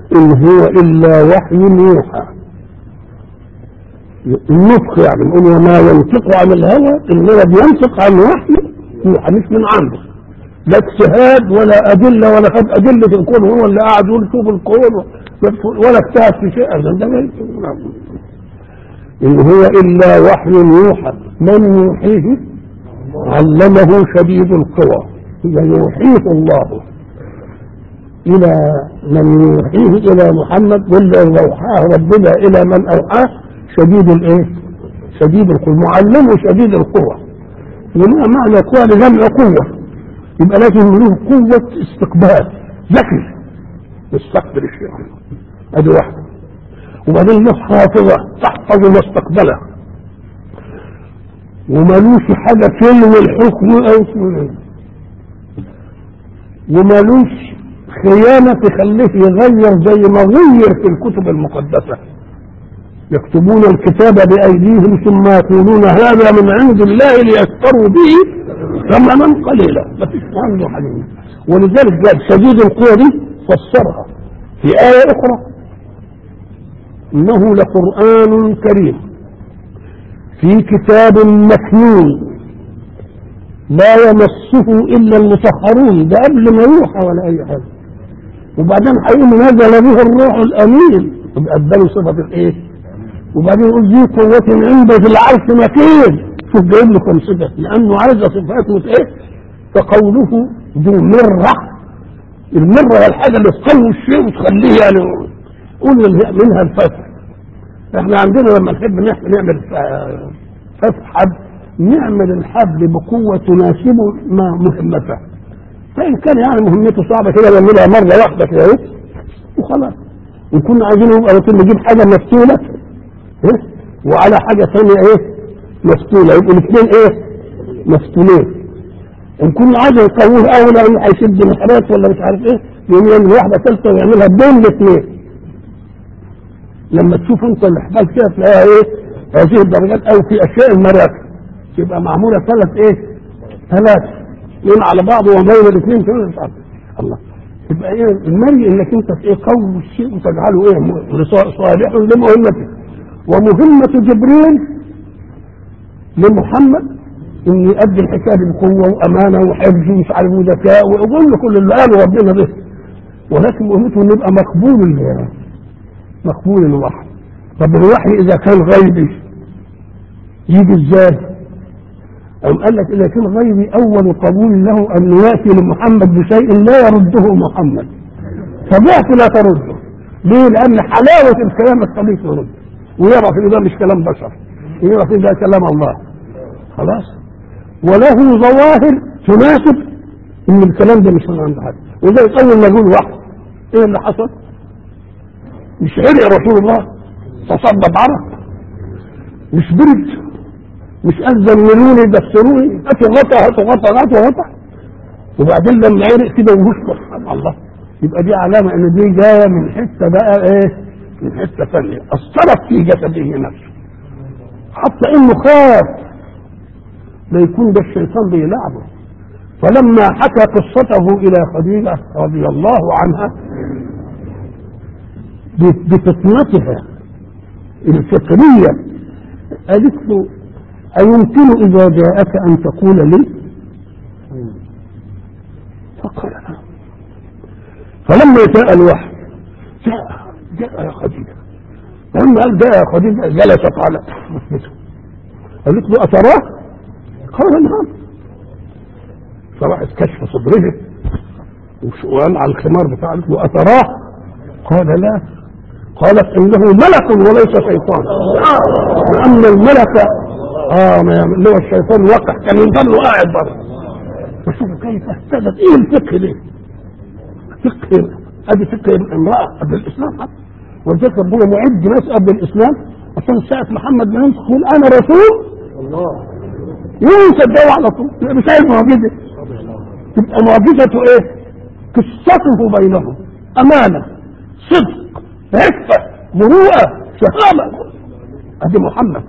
إن هو إلا وحي يوحى النطق يعني نقول وما ينطق عن الهوى إنما بينطق عن وحي يوحى مش من عنده لا اجتهاد ولا أدلة ولا خد أدلة الكون هو اللي قاعد يقول شوف الكون ولا اجتهد في شيء أبدا ده إن هو إلا وحي يوحى من يوحيه علمه شديد القوى يوحيه الله إلى من يوحيه إلى محمد واللي أوحاه ربنا إلى من أوحاه شديد الإيه؟ شديد القوة معلمه شديد القوة وما معنى قوة لجمع قوة يبقى لازم له قوة استقبال ذكي يستقبل الشيء ادي واحدة وبعدين له حافظة تحفظ ما استقبله ومالوش حاجة تلوي الحكم أو ومالوش خيانة تخليه يغير زي ما غير في الكتب المقدسة يكتبون الكتاب بأيديهم ثم يقولون هذا من عند الله ليشتروا به ثمنا قليلا ما فيش عنده حاجة ولذلك جاب شديد القوى دي فسرها في آية أخرى إنه لقرآن كريم في كتاب مكنون لا يمسه إلا المطهرون ده قبل ما يوحى ولا أي حاجة وبعدين هيقول نزل به الروح الأمين يبقى اداله صفة الإيه؟ وبعدين يقول ذي قوة عند ذي العرش مكين شوف جايب له كم صفة لأنه عايز صفاته إيه؟ فقوله ذو مرة المرة هي الحاجة اللي تقوي الشيء وتخليه يعني قول منها الفتح احنا عندنا لما نحب نعمل فتح حد نعمل الحبل بقوة تناسب ما مهمته فإن كان يعني مهمته صعبة كده نعملها مرة واحدة كده ايه وخلاص وكنا عايزين يبقى نجيب حاجة مفتولة ايه وعلى حاجة ثانية ايه مفتولة يبقوا الاثنين ايه مفتولين ان كنا عايزين نقويه اول ان هيشد محرات ولا مش عارف ايه يقوم يعمل واحدة ثالثة ويعملها بين الاثنين لما تشوف انت الاحبال كده تلاقيها ايه هذه الدرجات او في اشياء المراكب تبقى معموله ثلاث ايه ثلاث اثنين على بعض وبين الاثنين كده مش عارف الله يبقى ايه المرء انك انت ايه قوي الشيء وتجعله ايه صالح لمهمته ومهمة جبريل لمحمد ان يؤدي الحكايه بقوه وامانه وحفظ ومش عارف وذكاء ويقول كل اللي قاله ربنا به ولكن مهمته انه يبقى مقبول مقبول الوحي طب الوحي اذا كان غيبي يجي ازاي أم قال لك إذا كان غيبي أول قبول له أن يأتي لمحمد بشيء لا يرده محمد طبيعته لا ترده ليه؟ لأن حلاوة الكلام الصديق يرد ويعرف إن ده مش كلام بشر ويعرف إن ده كلام الله خلاص وله ظواهر تناسب إن الكلام ده مش من عند حد وزي أول ما يقول واحد إيه اللي حصل؟ مش عرق رسول الله تصدب عرق مش برد مش قال زملوني دسروني هاتوا غطا هاتوا غطا هاتوا غطا وبعدين لما عرق كده وهش الله يبقى دي علامة ان دي جاية من حتة بقى ايه من حتة ثانية اثرت في جسده نفسه حتى انه خاف لا يكون ده الشيطان بيلعبه فلما حكى قصته الى خديجة رضي الله عنها بفطنتها الفطرية قالت له أيمكن إذا جاءك أن تقول لي فقال نعم فلما جاء الوحي جاء جاء يا خديجة لما قال جاء يا خديجة جلست على مثبته قالت له أتراه؟ قال نعم فراحت كشف صدره وقال على الخمار بتاعه قالت له أتراه؟ قال لا قالت انه ملك وليس شيطان لان الملك اه اللي هو الشيطان وقع كان يظل قاعد بره فشوفوا كيف اهتدت ايه الفقه ده فقه ادي فقه امراه قبل الاسلام حتى ولذلك ربنا معد ناس قبل الاسلام عشان ساعه محمد ما ينطق يقول انا رسول الله ينسى الدواء على طول مش عايز معجزه تبقى معجزته ايه؟ قصته بينهم امانه صدق عفة مروءة شهامة ادي محمد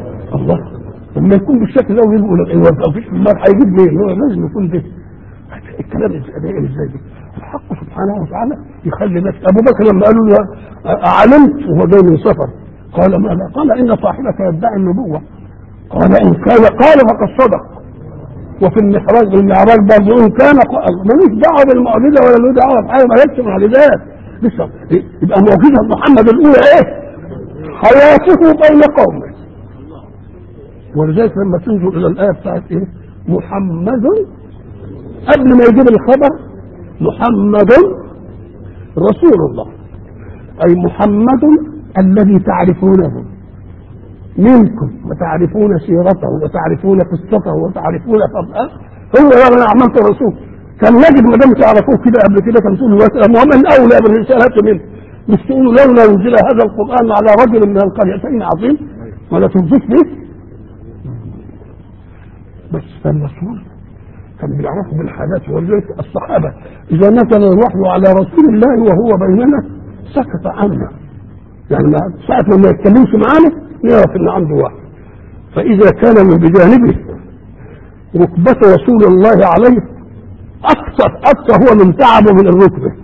الله لما يكون بالشكل ده ويقول ما فيش في النار هيجيب مين هو لازم يكون ده الكلام ازاي ازاي ده؟ الحق سبحانه وتعالى يخلي ناس ابو بكر لما قالوا له اعلمت وهو جاي من سفر قال ماذا؟ قال ان صاحبك يدعي النبوه قال ان كان قال فقد صدق وفي المحراج المعراج برضه ان كان ملوش دعوه بالمعجزه ولا له دعوه بحاجه ما جابش معجزات لسه يبقى معجزه محمد الاولى ايه؟ حياته بين قومه ولذلك لما تنظر الى الايه بتاعت ايه؟ محمد قبل ما يجيب الخبر محمد رسول الله اي محمد الذي تعرفونه منكم وتعرفون سيرته وتعرفون قصته وتعرفون فضله هو يا من عملت الرسول كان يجب ما دام تعرفوه كده قبل كده كان تقولوا ومن اولى بالرسالات منه مش تقولوا لولا انزل هذا القران على رجل من القريتين عظيم ولا تنزل به بس فالرسول كان بيعرفوا بالحاجات ولذلك الصحابه اذا نزل الوحي على رسول الله وهو بيننا سكت عنه يعني ما ساعة ما يتكلمش معانا يعرف ان عنده وحي فاذا كان من بجانبه ركبة رسول الله عليه اكثر اكثر هو من تعبه من الركبة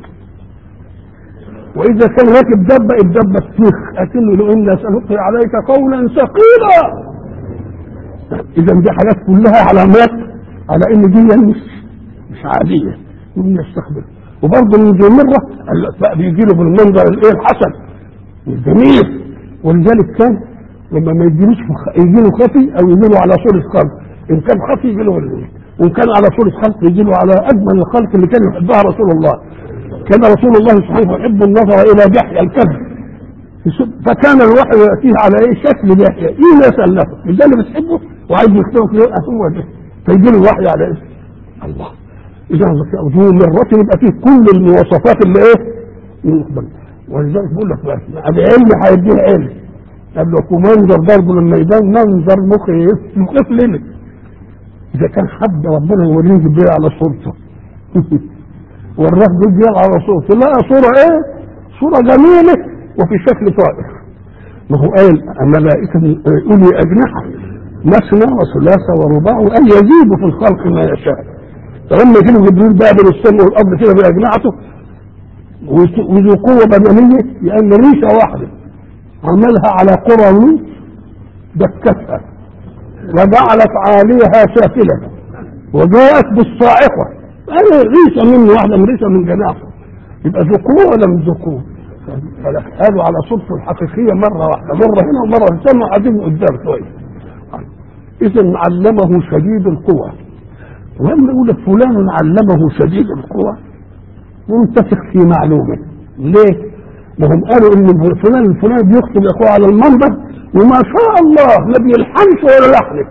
واذا كان راكب دبة الدبة تسيخ اكنه له انا سنلقي عليك قولا ثقيلا اذا دي حاجات كلها علامات على ان دي مش مش عادية مين يستقبل وبرضه من ذي مرة بيجي له بالمنظر الايه الحسن الجميل ولذلك كان لما ما يجيلوش يجي له خفي او يجي له على صورة خلق ان كان خفي يجي له وان كان على صورة خلق يجي له على اجمل الخلق اللي كان يحبها رسول الله كان رسول الله صحيح يحب النظر الى دحية الكذب فكان الوحي ياتيه على ايه شكل دحية ايه يسال له مش ده اللي بتحبه وعايز يكتبه في هو ده فيجي له الوحي على ايه الله اذا ذو مرة يبقى فيه كل المواصفات اللي ايه يقبل ولذلك بقول لك بقى العلم هيديه علم قال لك ومنظر برضه لما يبان منظر مخيف مخيف لنا اذا كان حد ربنا يوريه جبريل على صورته وراه جبريل على صورته لا صورة ايه صورة جميلة وفي شكل طائر ما هو قال الملائكة أولي أجنحة مثنى وثلاثة ورباع وأن يزيد في الخلق ما يشاء فلما يجي له جبريل بقى بين السماء والأرض كده بأجنحته وذو قوة بدنية لأن ريشة واحدة عملها على قرى لوط دكتها وجعلت عاليها سافلة وجاءت بالصاعقة أنا ريشة منه واحدة من ريشة من جناحه يبقى ذو قوة ولا مش ذو قوة؟ قالوا على صدفه الحقيقية مرة واحدة مرة هنا ومرة في السماء وقاعدين قدام شوية إذا علمه شديد القوى ولما يقول لك فلان علمه شديد القوى منتفق في معلومه ليه؟ ما هم قالوا ان فلان الفلاني بيخطب اخوه على المنبر وما شاء الله ما بيلحنش ولا لحنك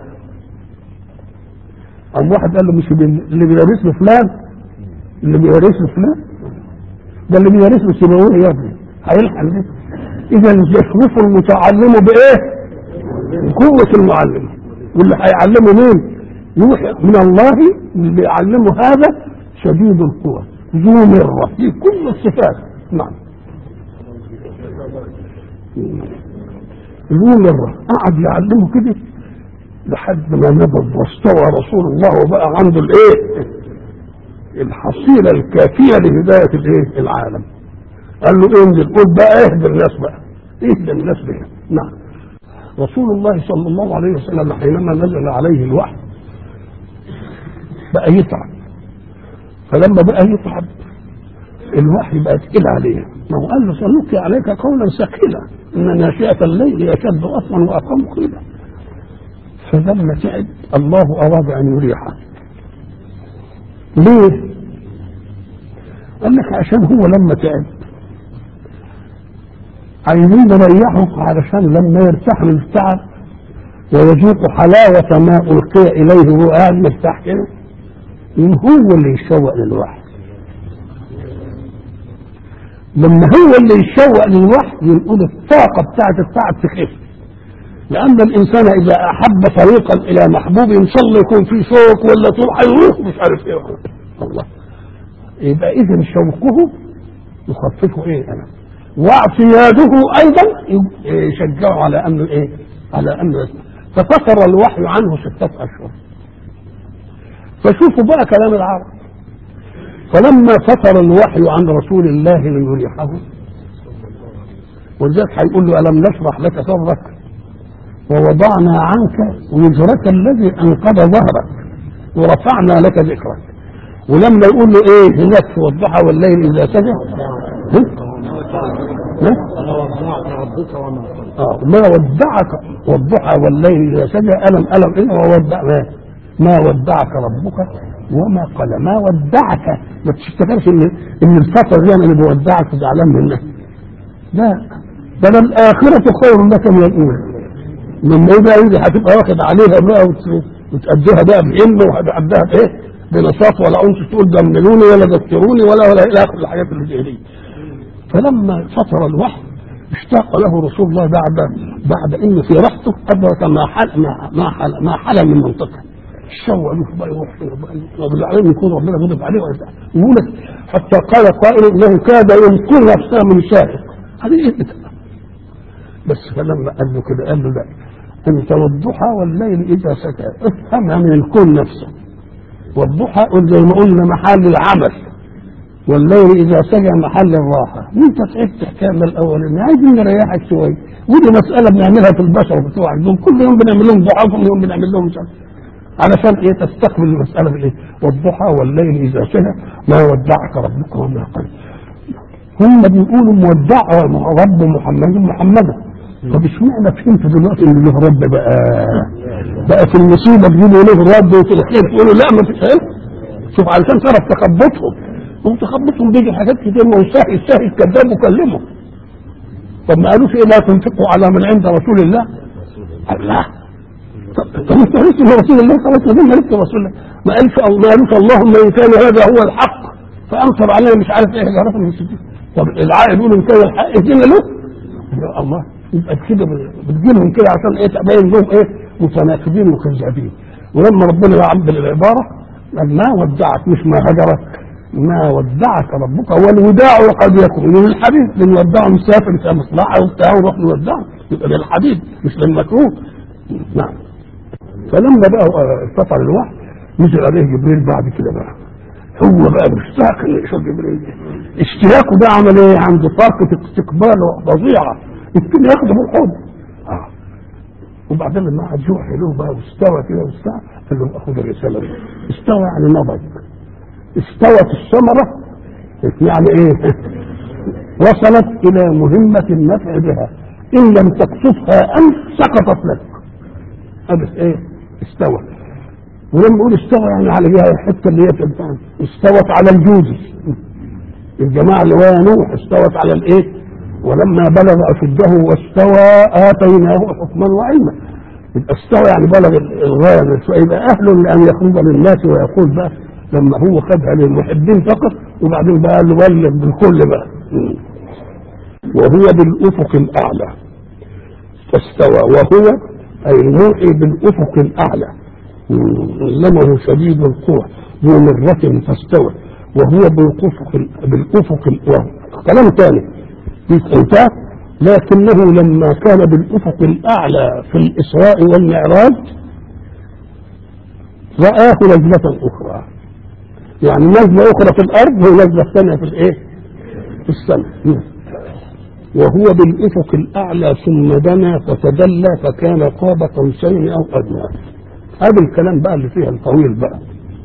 قام واحد قال له مش اللي بيدرس له فلان اللي بيدرس له فلان ده اللي بيدرس له سيبويه يا ابني هيلحن ليه؟ اذا يشرف المتعلم بايه؟ قوة المعلم واللي هيعلمه مين؟ يوحي من الله اللي بيعلمه هذا شديد القوى ذو مرة في كل الصفات نعم ذو مرة قعد يعلمه كده لحد ما نبض واستوى رسول الله وبقى عنده الايه الحصيلة الكافية لهداية الايه العالم قال له انزل قول بقى اهدى الناس بقى اهدى الناس بها نعم رسول الله صلى الله عليه وسلم حينما نزل عليه الوحي بقى يتعب فلما بقى يتعب الوحي بقى تقيل عليه ما هو قال له سنلقي عليك قولا ثقيلا ان ناشئه الليل اشد اصلا واقام قيلا فلما تعب الله اراد ان يريحه ليه؟ قال لك عشان هو لما تعب عايزين نريحه علشان لما يرتاح من التعب ويذوق حلاوة ما ألقي إليه وهو قاعد مرتاح كده هو اللي يشوق للوحي لما هو اللي يشوق للوحي ينقل الطاقة بتاعت التعب تخف لأن الإنسان إذا أحب طريقا إلى محبوب إن شاء الله يكون في شوق ولا طول هيروح مش عارف إيه الله يبقى إذا شوقه يخففه إيه أنا واعتياده أيضا يشجعه على أنه إيه على أنه يسمع ففتر الوحي عنه ستة أشهر فشوفوا بقى كلام العرب فلما فتر الوحي عن رسول الله ليريحه ولذلك هيقول له ألم نشرح لك صدرك ووضعنا عنك وزرك الذي أنقض ظهرك ورفعنا لك ذكرك ولما يقول له ايه هناك في الضحى والليل اذا سجى ها؟ ها؟ اه ما ودعك والضحى والليل اذا سجى الم الم ايه وودع ما, ما ودعك ربك وما قال ما ودعك ما تفتكرش ان ان الفتره دي انا اللي بودعك زعلان منها لا ده الاخره خير لك من الاولى لما يبقى يجي هتبقى واخد عليها بقى وتأديها بقى بعلم وهتأديها بايه؟ بنشاط ولا انت تقول دملوني ولا ذكروني ولا ولا الى اخر الحاجات اللي زي دي فلما فتر الوحي اشتاق له رسول الله بعد بعد ان في رحته ادرك ما حل ما ما حل ما حل من منطقه الشوى له بقى يروح وبالعلم يكون ربنا غضب عليه يقول لك حتى قال قائل انه كاد ينقل نفسه من شاهد هذه ايه بس فلما قال له كده قال له لا انت والضحى والليل اذا سكى افهمها من الكون نفسه والضحى قل زي ما قلنا محل العمل والليل اذا سجى محل الراحه وانت تعبت حكايه من الاولاني عايزين نريحك شويه ودي مساله بنعملها في البشر بتوع دول كل يوم بنعمل لهم ضحى كل يوم بنعمل لهم شمس علشان ايه تستقبل المساله بالايه والضحى والليل اذا سجى ما ودعك ربك وما قال هم بيقولوا مودع رب محمد محمدا طب اشمعنى فهمت دلوقتي ان له رب بقى بقى في المصيبه تجيبوا له رب وفي الخير تقولوا لا ما فيش علم شوف علشان تعرف تخبطهم وتخبطهم بيجي حاجات كتير ما هو ساهل ساهل كذاب وكلمه طب ما قالوش ايه لا تنفقوا على من عند رسول الله قال لا طب طب انت عرفت ان رسول الله خلاص ما عرفت رسول الله ما قالش ما قالوش اللهم ان كان هذا هو الحق فامطر علينا مش عارف ايه حجارات من السجود طب العائل يقول ان كان الحق اهدنا له يا الله يبقى كده بتجيلهم كده عشان ايه تبين لهم ايه متناقضين وكذابين ولما ربنا يعبر العباره قال ما ودعك مش ما هجرك ما ودعك ربك والوداع قد يكون للحبيب بنودعه مسافر في مصلحه وبتاع ونروح نودعه يبقى للحبيب مش للمكروه نعم فلما بقى ارتفع الوحي نزل عليه جبريل بعد كده بقى هو بقى مشتاق ان يشوف جبريل اشتياقه ده عمل ايه عنده طاقه استقبال فظيعه يمكن ياخده بالحب اه وبعدين لما قعد يوحي له بقى واستوى كده واستوى قال له خد الرساله دي استوى يعني نضج استوت الثمره يعني ايه وصلت الى مهمه النفع بها ان لم تقصدها انت سقطت لك هذا ايه استوى ولما نقول استوى يعني على جهه الحته اللي هي بتاعت استوت على الجوز الجماعه اللي هو نوح استوت على الايه ولما بلغ اشده واستوى اتيناه حكما وعلما يبقى استوى يعني بلغ الغايه فيبقى اهل لان يخرج للناس ويقول بقى لما هو خدها للمحبين فقط وبعدين بقى قال له بلغ بالكل بقى وهو بالافق الاعلى فاستوى وهو اي الموحي بالافق الاعلى علمه شديد القوى ذو مرة فاستوى وهو بالافق بالافق كلام ثاني انتهى لكنه لما كان بالافق الاعلى في الاسراء والمعراج رآه نزلة اخرى يعني نزلة اخرى في الارض ونزلة ثانية في الايه في السماء وهو بالافق الاعلى ثم دنا فتدلى فكان قاب قوسين او ادنى هذا الكلام بقى اللي فيها الطويل بقى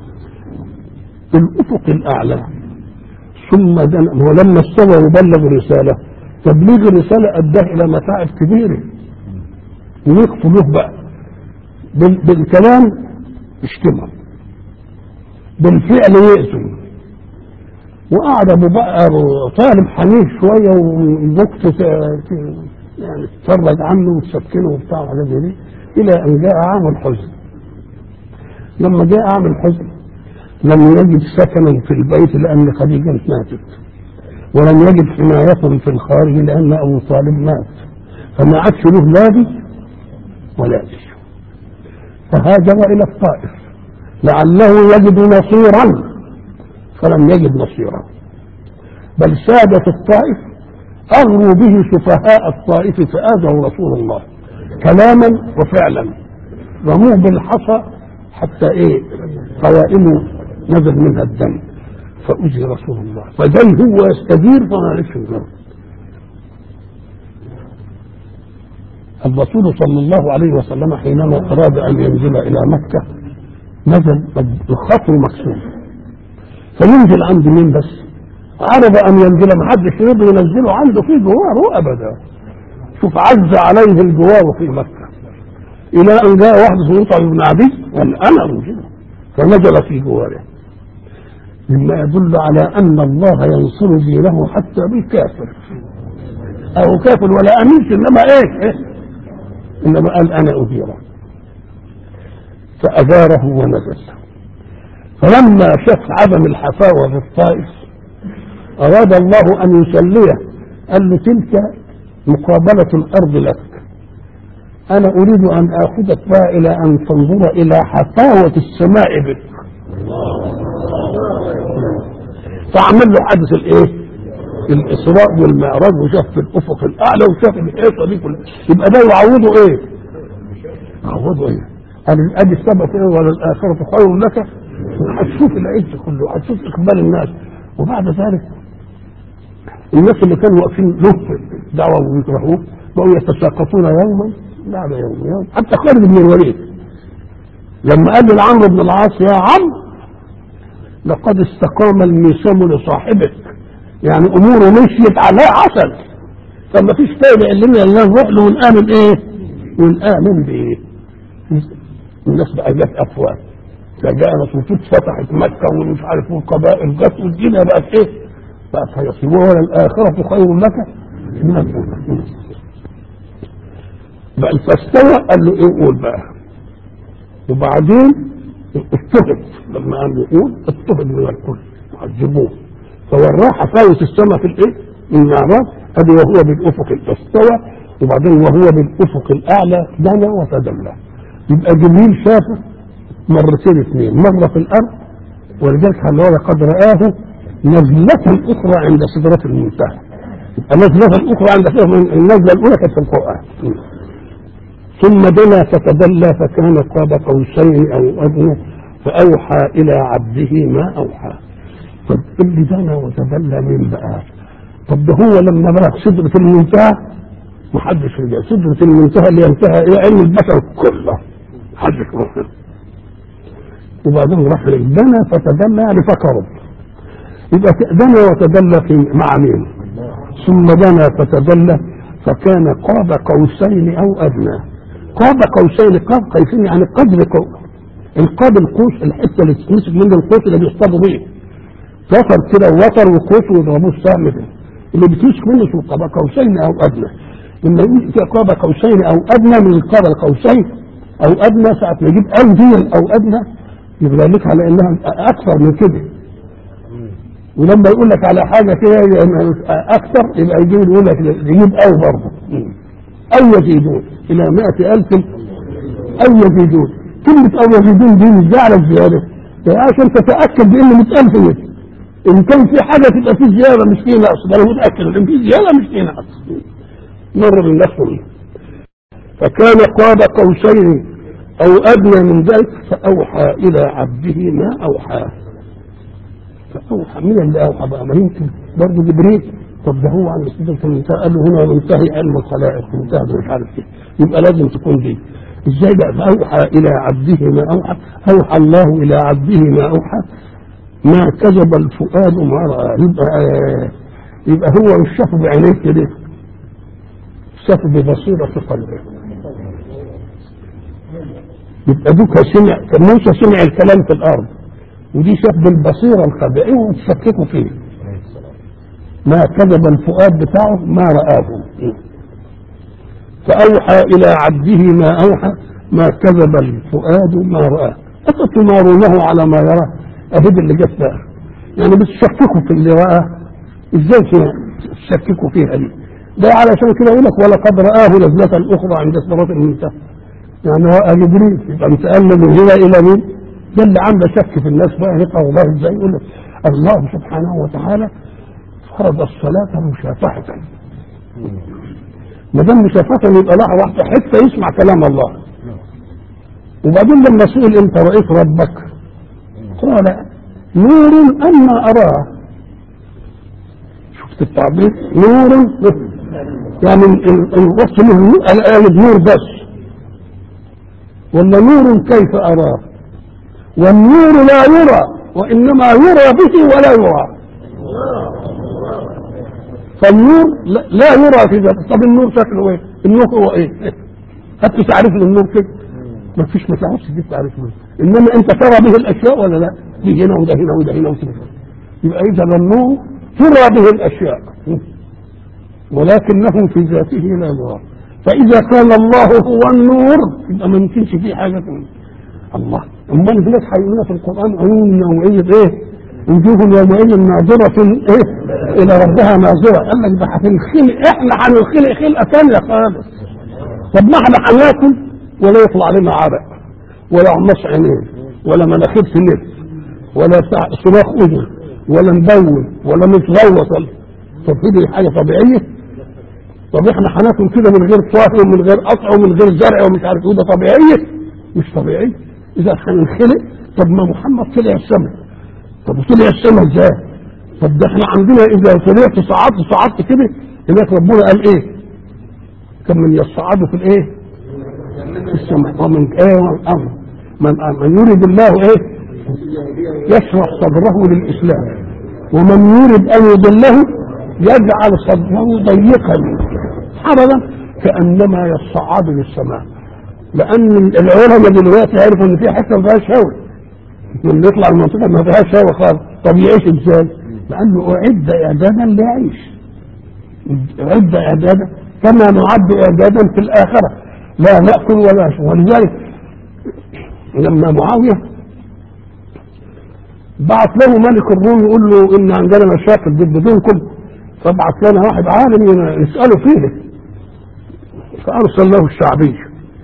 الافق الاعلى ثم دنا هو لما استوى وبلغ رساله تبليغ الرساله اداه الى متاعب كبيره ويقفوا له بقى بالكلام اشتمع بالفعل يقتل وقعد ابو بقر طالب حنيف شويه وزوجته يعني تتفرج عنه وتسكنه وبتاع وحاجات زي دي الى ان جاء عام الحزن لما جاء عام الحزن لم يجد سكنا في البيت لان خديجه ماتت ولم يجد حماية في الخارج لأن أبو طالب مات فما عادش له لا بي ولا بي فهاجر إلى الطائف لعله يجد نصيرا فلم يجد نصيرا بل سادة الطائف أغروا به سفهاء الطائف فآذوا رسول الله كلاما وفعلا رموه بالحصى حتى ايه قوائمه نزل منها الدم فأجي رسول الله فجاي هو يستدير فما عرفش يجرب الرسول صلى الله عليه وسلم حينما أراد أن ينزل إلى مكة نزل الخطر مكسور فينزل عند مين بس عرض أن ينزل ما حدش يرضى ينزله عنده في جواره أبدا شوف عز عليه الجوار في مكة إلى أن جاء واحد اسمه مطعم بن عدي قال أنا أنزله فنزل في جواره مما يدل على أن الله ينصر دينه حتى بالكافر أو كافر ولا أمينش إنما إيه, إيه؟ إنما قال أنا أديره فأداره ونزل فلما شاف عدم الحفاوة في الطائف أراد الله أن يسليه قال له تلك مقابلة الأرض لك أنا أريد أن آخذك بقى إلى أن تنظر إلى حفاوة السماء بك فعمل له حدث الإيه؟ الإسراء والمعراج وشاف في الأفق الأعلى وشاف الحيطة دي كلها يبقى ده يعوضه إيه؟ يعوضه إيه؟ قال ادي السبب ايه ولا الاخره خير لك هتشوف العز كله هتشوف اقبال الناس وبعد ذلك الناس اللي كانوا واقفين له دعوه ويكرهوه بقوا يتساقطون يوما بعد يوم يوم حتى خالد بن الوليد لما قال لعمرو بن العاص يا عم لقد استقام الميسم لصاحبك يعني اموره مشيت عليه عسل فما فيش فايده الا ان نروح له ونامن ايه؟ ونامن بايه؟ الناس بقى جت افواه فجاء نصوصات فتحت مكه ومش عارف والقبائل جت والدنيا بقت ايه؟ بقت هيصيبوها ولا الاخره خير لك من الاولى بقى فاستوى قال له ايه قول بقى وبعدين اضطهد لما قال له قول اضطهد من الكل عذبوه فوراه حفاوة السماء في الايه؟ المعراج ادي وهو بالافق استوى وبعدين وهو بالافق الاعلى دنا وتدلى يبقى جبريل شافه مرتين اثنين مرة في الأرض ولذلك قال قد رآه نزلة أخرى عند سدرة المنتهى يبقى نزلة أخرى عند سدرة النزلة الأولى كانت في القرآن ثم دنا فتدلى فكان قاب قوسين أو أدنى فأوحى إلى عبده ما أوحى طب اللي دنا وتدلى مين بقى؟ طب ده هو لما بلغ سدرة المنتهى محدش رجع سدرة المنتهى اللي ينتهى إلى علم البشر كله محدش روح وبعدين راح دنا فتدلى يعني فكروا يبقى دنا وتدلى في مع مين؟ ثم دنا فتدلى فكان قاب قوسين او ادنى قاب قوسين قاب قوسين يعني قدر قوس القاب القوس الحته اللي تمسك منه القوس اللي بيصطادوا بيه وتر كده وتر وقوس ويضربوه السهم ده اللي بتمسك منه اسمه قاب قوسين او ادنى لما يقول قاب قوسين او ادنى من قاب القوسين او ادنى ساعه ما يجيب انزل او ادنى يبقى لك على انها اكثر من كده ولما يقول لك على حاجه كده اكثر يبقى يجيب يقول لك يجيب او برضه او يزيدون الى مائة الف او يزيدون كلمة او يزيدون دي مش على الزيادة ده عشان تتأكد بان 100000 متر ان كان في حاجة تبقى في زيادة مش في نقص ده انا متأكد ان في زيادة مش في نقص مر بالنفس فكان قاب قوسين او ادنى من ذلك فاوحى الى عبده ما اوحى فاوحى مين اللي اوحى بقى ما يمكن برضه جبريل طب ده هو عن سيدة المنتهى قال له هنا منتهي علم الخلائق منتهى مش عارف ايه يبقى لازم تكون دي ازاي بقى فاوحى الى عبده ما اوحى اوحى الله الى عبده ما اوحى ما كذب الفؤاد ما راى يبقى آه يبقى هو مش شافه بعينيه كده شافه ببصيرة قلبه يبقى دوك سمع موسى سمع الكلام في الارض ودي شاف بالبصيرة الخبيئة اوعوا تشككوا فيه ما كذب الفؤاد بتاعه ما رآه فأوحى إلى عبده ما أوحى ما كذب الفؤاد ما رآه أفتمارونه على ما يرى أهد اللي جت بقى يعني بتشككوا في اللي رآه إزاي تشككوا فيها دي ده علشان كده يقول لك ولقد رآه نزلة أخرى عند سدرة المنتهى يعني رأى جبريل يبقى انتقلنا من هنا إلى مين؟ ده اللي عنده شك في الناس بقى يقرأ الله ازاي يقول لك الله سبحانه وتعالى فرض الصلاة مشافهة ما دام مشافهة يبقى لها واحدة حتة يسمع كلام الله وبعدين لما سئل انت رأيت ربك قال نور أما أراه شفت التعبير نور يعني الوصف له قال نور بس ولا نور كيف أراه والنور لا يرى وإنما يرى به ولا يرى فالنور لا يرى في ذاته طب النور شكله ايه النور هو ايه هات تعريف للنور كده ما فيش ما تعرفش دي تعريف منه انما انت ترى به الاشياء ولا لا دي هنا وده هنا وده هنا وده يبقى اذا النور ترى به الاشياء ولكنه في ذاته لا يرى فاذا كان الله هو النور يبقى ما يمكنش فيه حاجه منه الله امال هناك حيوانات في القران عيون يومئذ ايه وجوه يومئذ ناظرة ايه الى ربها ناظرة قال لك ده هتنخلق احنا هنخلق خلقة ثانية خالص طب ما احنا هناكل ولا يطلع علينا عرق ولا عمص عينين ولا مناخير تلف ولا صراخ اذن ولا نبول ولا نتغوص طب دي حاجة طبيعية طب احنا هناكل كده من غير صافي ومن غير قطع ومن غير زرع ومش عارف ايه ده طبيعية مش طبيعي اذا هننخلق طب ما محمد طلع السماء طب وطلع السماء ازاي؟ طب ده احنا عندنا اذا طلعت صعدت صعدت كده هناك ربنا قال ايه؟ كم من يصعد في الايه؟ في السماء ومن ايه والامر من, من يريد الله ايه؟ يشرح صدره للاسلام ومن يريد ان يضله يجعل صدره ضيقا حرجا كانما يصعد للسماء لان العلماء دلوقتي عرفوا ان في حته ما فيهاش هواء اللي يطلع المنطقه ما فيهاش هواء خالص طب يعيش ازاي؟ لانه اعد اعدادا ليعيش اعد اعدادا كما نعد اعدادا في الاخره لا ناكل ولا نشرب ولذلك لما معاويه بعت له ملك الروم يقول له ان عندنا مشاكل ضد دينكم فبعت لنا واحد عالم يساله فيه فارسل له الشعبي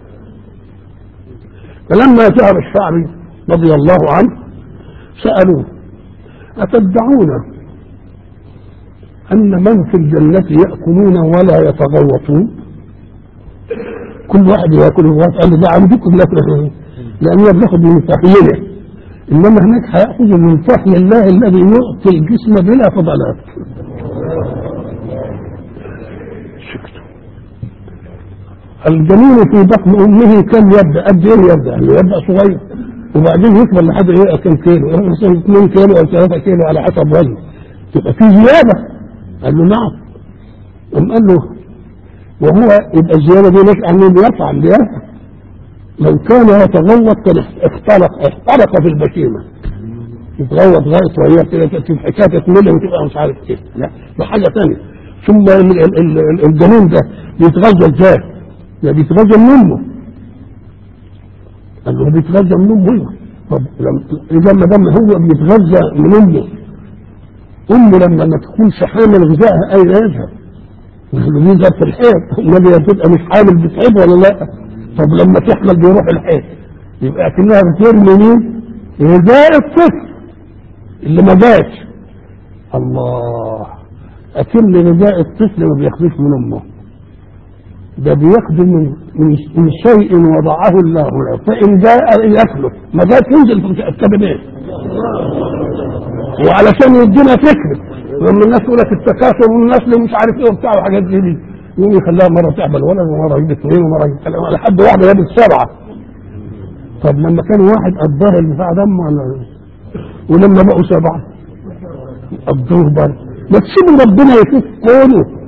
فلما ذهب الشعبي رضي الله عنه سالوه اتدعون ان من في الجنه ياكلون ولا يتغوطون كل واحد ياكل الغوط قال له ده عندكم لكن لاننا بناخد من تحليله انما هناك هياخذ من فحي الله الذي يعطي الجسم بلا فضلات سكتوا الجنين في بطن امه كم يبدا قد ايه يبدا يعني يبدا صغير وبعدين يكبر لحد ايه كم كيلو مثلا 2 كيلو او 3 كيلو على حسب وزنه تبقى في زياده قال له نعم قام قال له وهو يبقى الزياده دي نشأ من يفعل بيفعل لو كان يتغوط كان اخترق احترق في البشيمة يتغوط غاية وهي كده تبقى حكاية تمل وتبقى مش عارف كيف لا ده حاجة ثانية ثم الجنين ده بيتغذى ازاي؟ ده بيتغذى من امه قال له بيتغذى من امه طب اذا ما دام هو بيتغذى من امه امه لما ما تكونش حامل غذائها اين يذهب؟ يذهب في الحيط النبي تبقى مش حامل بتعب ولا لا؟ طب لما تحمل بيروح الحيط يبقى اكنها بترمي مين؟ غذاء الطفل اللي ما جاش الله اكن غذاء الطفل ما بياخدوش من امه ده بياخده من من من شيء وضعه الله له فان جاء ياكله ما جاء تنزل في الكبدات وعلشان يدينا فكره لما الناس يقول لك التكاثر والنسل ومش عارف ايه وبتاع وحاجات زي دي يقوم يخليها مره تعمل ولد ومره يجيب اثنين ومره يجيب ثلاثه لحد واحده جابت سبعه طب لما كان واحد قضاها البتاع دم ولا ولما بقوا سبعه قضوه برضه ما تسيبوا ربنا يشوف كونه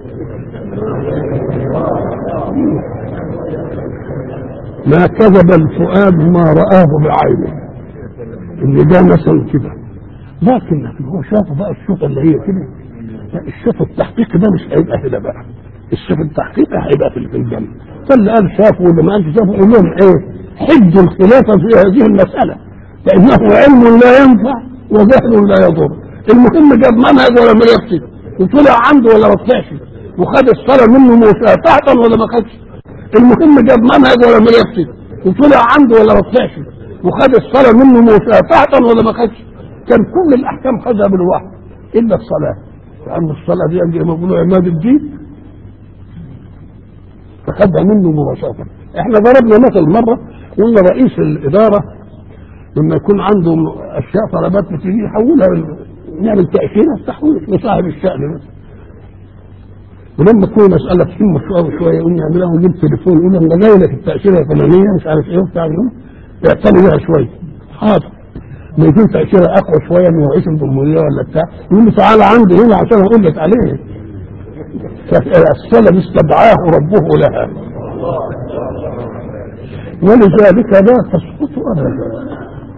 ما كذب الفؤاد ما رآه بعينه اللي ده مثلا كده لكن هو شافه بقى الشوطه اللي هي كده لا الشوط التحقيق ده مش هيبقى هنا بقى الشوط التحقيق هيبقى في الجنه فاللي قال شافه واللي ما قالش شافه قول لهم ايه حجوا الخلافه في هذه المساله فانه علم لا ينفع وجهل لا يضر المهم جاب منهج ولا ما يفتي وطلع عنده ولا ما طلعش وخد الصلاه منه مشافهه ولا ما خدش المهم جاب منهج ولا ما يفتي وطلع عنده ولا ما طلعش وخد الصلاه منه مشافهه ولا ما خدش كان كل الاحكام خدها بالوحي الا الصلاه لان الصلاه دي بيقولوا عماد الدين فخدها منه مباشره احنا ضربنا مثل مره قلنا رئيس الاداره لما يكون عنده اشياء طلبات بتيجي يحولها نعمل تاشيره تحويل لصاحب الشان بس ولما تكون مساله تهمه شويه شويه يقول يعملها ويجيب تليفون يقول انا جاي لك التاشيره الفلانيه مش عارف ايه وبتاع يعتني بيها شويه حاضر ما يكون تاشيره اقوى شويه من رئيس الجمهوريه ولا بتاع يقول له تعالى عندي هنا عشان اقول لك عليه فالسلم استدعاه ربه لها ولذلك لا تسقط ابدا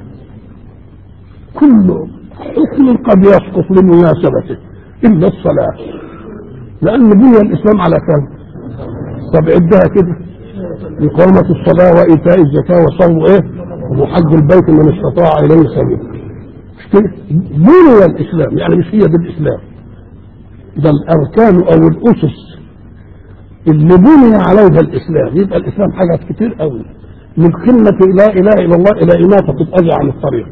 كل حكم قد يسقط لمناسبته الا الصلاه لان بني الاسلام على كم طب عدها كده إقامة الصلاة وإيتاء الزكاة وصوم إيه؟ وحج البيت من استطاع إليه سبيلا. مش كده؟ بني الإسلام يعني مش هي دي الإسلام. ده الأركان أو الأسس اللي بني عليها الإسلام يبقى الإسلام حاجات كتير قوي. من كلمة لا إله إلا الله إلى إماتة الأذى عن الطريق.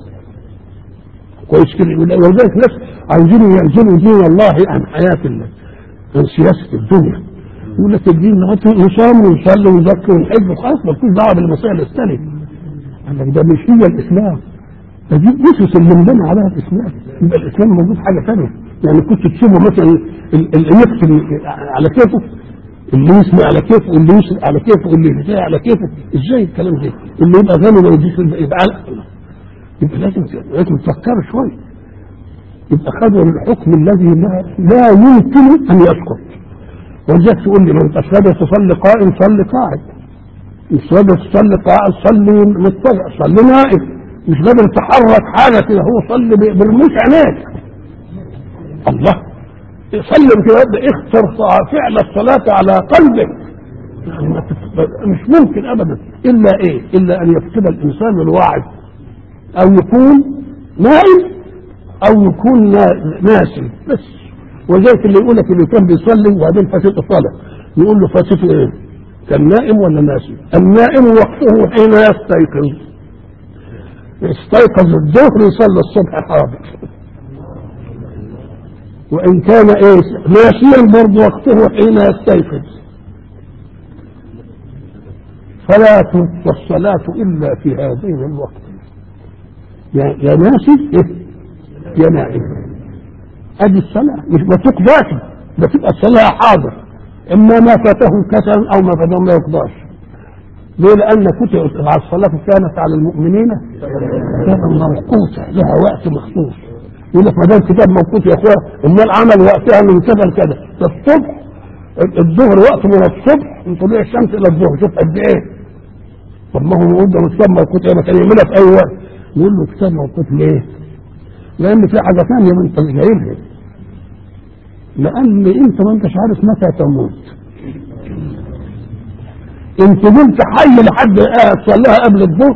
كويس كده ولذلك ناس عايزين ينزلوا دين الله عن حياة الله عن سياسة الدنيا. يقول لك الدين نصام ونصلي ونزكي ونحج وخلاص ما فيش دعوه بالمسائل الثانيه. قال لك ده مش هي الاسلام. ده دي الاسس اللي انبنى عليها الاسلام. يبقى الاسلام موجود حاجه ثانيه. يعني كنت تشوفه مثلا اللي يقتل على كيفه اللي يسمع على كيفه واللي يسرق على كيفه واللي يهزأ على كيفه ازاي الكلام ده؟ اللي يبقى غني ما يديش يبقى على يبقى لازم لازم تفكروا شويه. يبقى خدوا الحكم الذي لا, لا يمكن ان يسقط. ولذلك تقول لي ما انت قادر تصلي قائم صلي قاعد مش قادر تصلي قاعد صلي مضطجع صلي نائم مش قادر تحرك حاجه كده هو صلي برموش عينيك الله صلي كده اختر فعل الصلاه على قلبك يعني مش ممكن ابدا الا ايه؟ الا ان يفقد الانسان الوعي او يكون نائم او يكون ناسي بس ولذلك اللي يقول لك اللي كان بيصلي وبعدين فاتته صلاه يقول له فاتته ايه؟ كان نائم ولا ناسي؟ النائم وقته حين يستيقظ استيقظ الظهر يصلي الصبح حاضر وان كان ايه ناسيا برضه وقته حين يستيقظ فلا تنسى الصلاة إلا في هذين الوقت يا يا ناسي يا نائم ادي الصلاه مش ما تقضاش ده تبقى الصلاه حاضر اما ما فاته كسل او ما فاته ما يقضاش ليه لان كتب على الصلاه كانت على المؤمنين كتابا موقوتا لها وقت مخصوص يقول لك ما دام كتاب موقوت يا اخويا امال عمل وقتها من كذا لكذا الصبح الظهر وقت من الصبح من طلوع الشمس الى الظهر شوف قد ايه طب ما هو يقول ده كتاب موقوت ما كان يعملها في اي وقت يقول له كتاب موقوت ليه؟ لان في حاجه ثانيه ما انت مش جايبها لان انت ما انتش عارف متى تموت انت كنت حي لحد تصليها قبل الظهر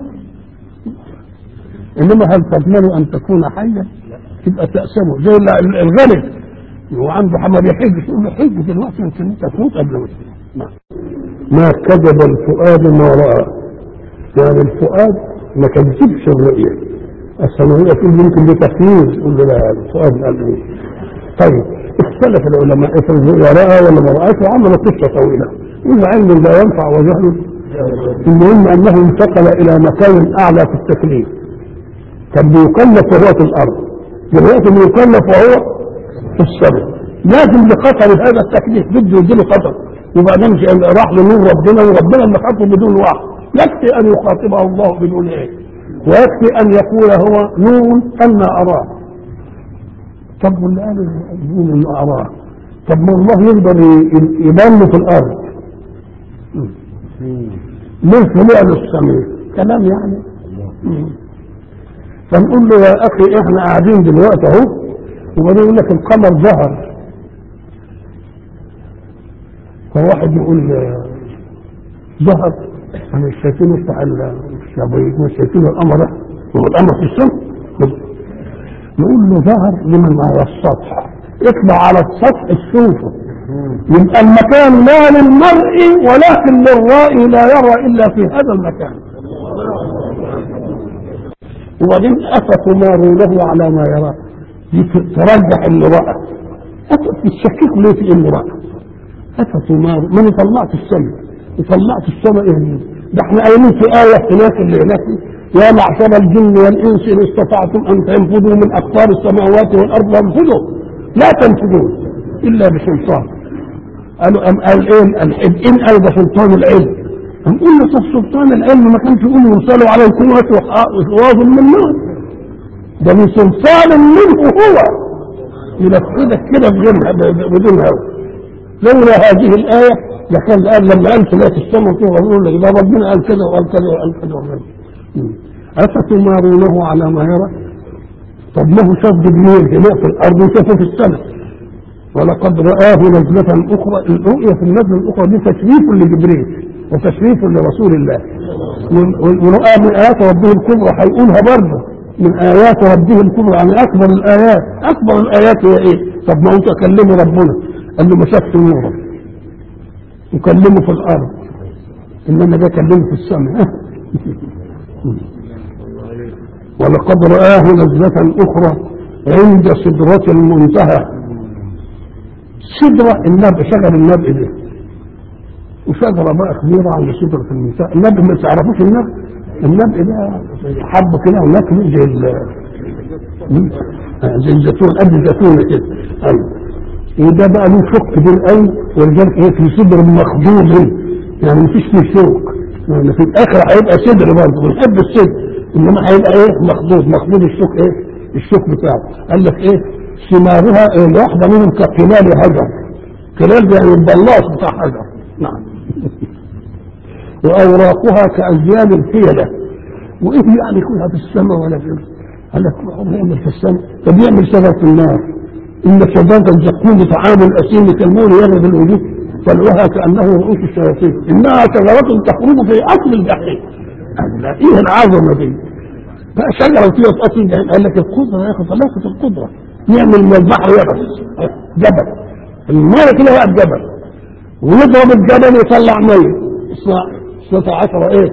انما هل تضمن ان تكون حيا تبقى تقسمه زي الغني وعنده حمل يحج يقول له حج دلوقتي يمكن انت تموت قبل ما ما كذب الفؤاد ما راى يعني الفؤاد ما كذبش الرؤيه السماوية تقول يمكن بتفويض يقول له لا الفؤاد قال ايه طيب اختلف العلماء افرض رأى ولا ما رأت وعملوا قصة طويلة إن علم لا ينفع وجهل المهم أنه انتقل إلى مكان أعلى في التكليف كان بيكلف وهو في الأرض دلوقتي بيكلف وهو في السماء لازم لخطر هذا التكليف بده يديله خطر وبعدين راح لنور ربنا وربنا اللي خاطبه بدون وعي يكفي أن يخاطبه الله بدون إيه ويكفي أن يقول هو نور أن أراه طب واللي قال نور أن أراه طب ما الله يقدر يبان له في الأرض ليه طلع له السميع كلام يعني فنقول له يا أخي إحنا قاعدين دلوقتي أهو وبعدين يقول لك القمر ظهر فواحد يقول ظهر انا مش شايفين بتاع الشابين مش شايفين القمر هو القمر في السماء نقول له ظهر لمن على السطح اطلع على السطح تشوفه يبقى المكان لا للمرء ولكن للرائي لا يرى الا في هذا المكان وبعدين افتمارونه على ما يرى دي ترجح اللي راى تشككوا ليه في اللي راى افتمار ما انا طلعت السماء وطلعت السماء ايه ده احنا قايلين في آية هناك اللي هناك يا معشر الجن والانس ان استطعتم ان تنفذوا من اقطار السماوات والارض فانفذوا لا تنفذون الا بسلطان قالوا ام قال ايه الحب ان قال ده سلطان العلم هم قلنا طب سلطان العلم ما كانش يقول يرسلوا على القوة وحواظ من نار ده من سلطان منه هو ينفذك كده بدون هوى لولا هذه الآية لكان قال لما قال لا تستمعوا فيه ويقول لك ده ربنا قال كذا وقال كذا وقال كذا وقال أفتمارونه على ما يرى طب ما هو شاف جبريل هنا في الأرض وشافه في السماء ولقد رآه نزلة أخرى الرؤية في النزلة الأخرى دي تشريف لجبريل وتشريف لرسول الله ورؤى من آيات ربه الكبرى هيقولها برضه من آيات ربه الكبرى يعني أكبر الآيات أكبر الآيات هي إيه؟ طب ما أنت كلمه ربنا قال له مسكت نوره وكلمه في الأرض إنما ده كلمه في السماء ولقد رآه نزلة أخرى عند سدرة المنتهى سدرة النبع شجر النبع ده وشجرة بقى كبيرة عند سدرة المنتهى النبع ما تعرفوش النبع النبع ده حب كده ونكمل زي ال زي الزيتون قد الزيتونة كده أيوة وده بقى له شوك كبير قوي ولذلك ايه في صدر مخضوض يعني مفيش فيه شوك يعني في الاخر هيبقى صدر برضه بنحب الصدر انما هيبقى ايه مخضوض مخضوض الشوك ايه الشوك بتاعه قال لك ايه ثمارها إيه الواحده منهم كقلال هجر قلال يعني البلاط بتاع حجر نعم واوراقها كازيان الفيله وايه يعني كلها في السماء ولا في قال لك يعمل في السماء طب يعمل شجر في النار ان شجره الزقوم طعام الاسيم كالمول يغرب الوجوه طلعها كانه رؤوس الشياطين انها شجره تخرج في اصل الجحيم لا ايه العظمه دي بقى شجره فيها في اصل الجحيم قال لك القدره يا اخي طلاقه القدره يعمل من البحر يبس جبل الميه كده وقت جبل ويضرب الجبل يطلع ميه اسمها 16 ايه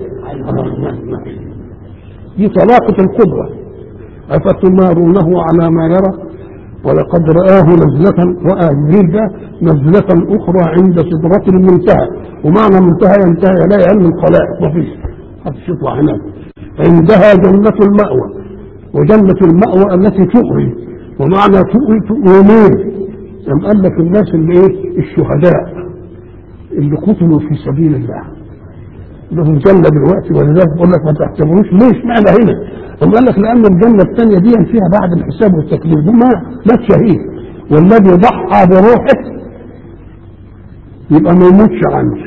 دي طلاقه القدره افتمارونه على ما يرى ولقد رآه نزلة رأى جبريل ده نزلة أخرى عند سدرة المنتهى ومعنى منتهى ينتهي لا علم الخلائق ما فيش محدش يطلع هناك عندها جنة المأوى وجنة المأوى التي تؤوي ومعنى تؤوي تؤوي مين؟ لم قال لك الناس اللي ايه؟ الشهداء اللي قتلوا في سبيل الله لهم جنة دلوقتي ولذلك بقول لك ما تحسبوش ليش معنى هنا؟ هم قال لك لأن الجنة الثانية دي فيها بعد الحساب والتكليف ده ما لا شهيد والذي ضحى بروحه يبقى ما يموتش عني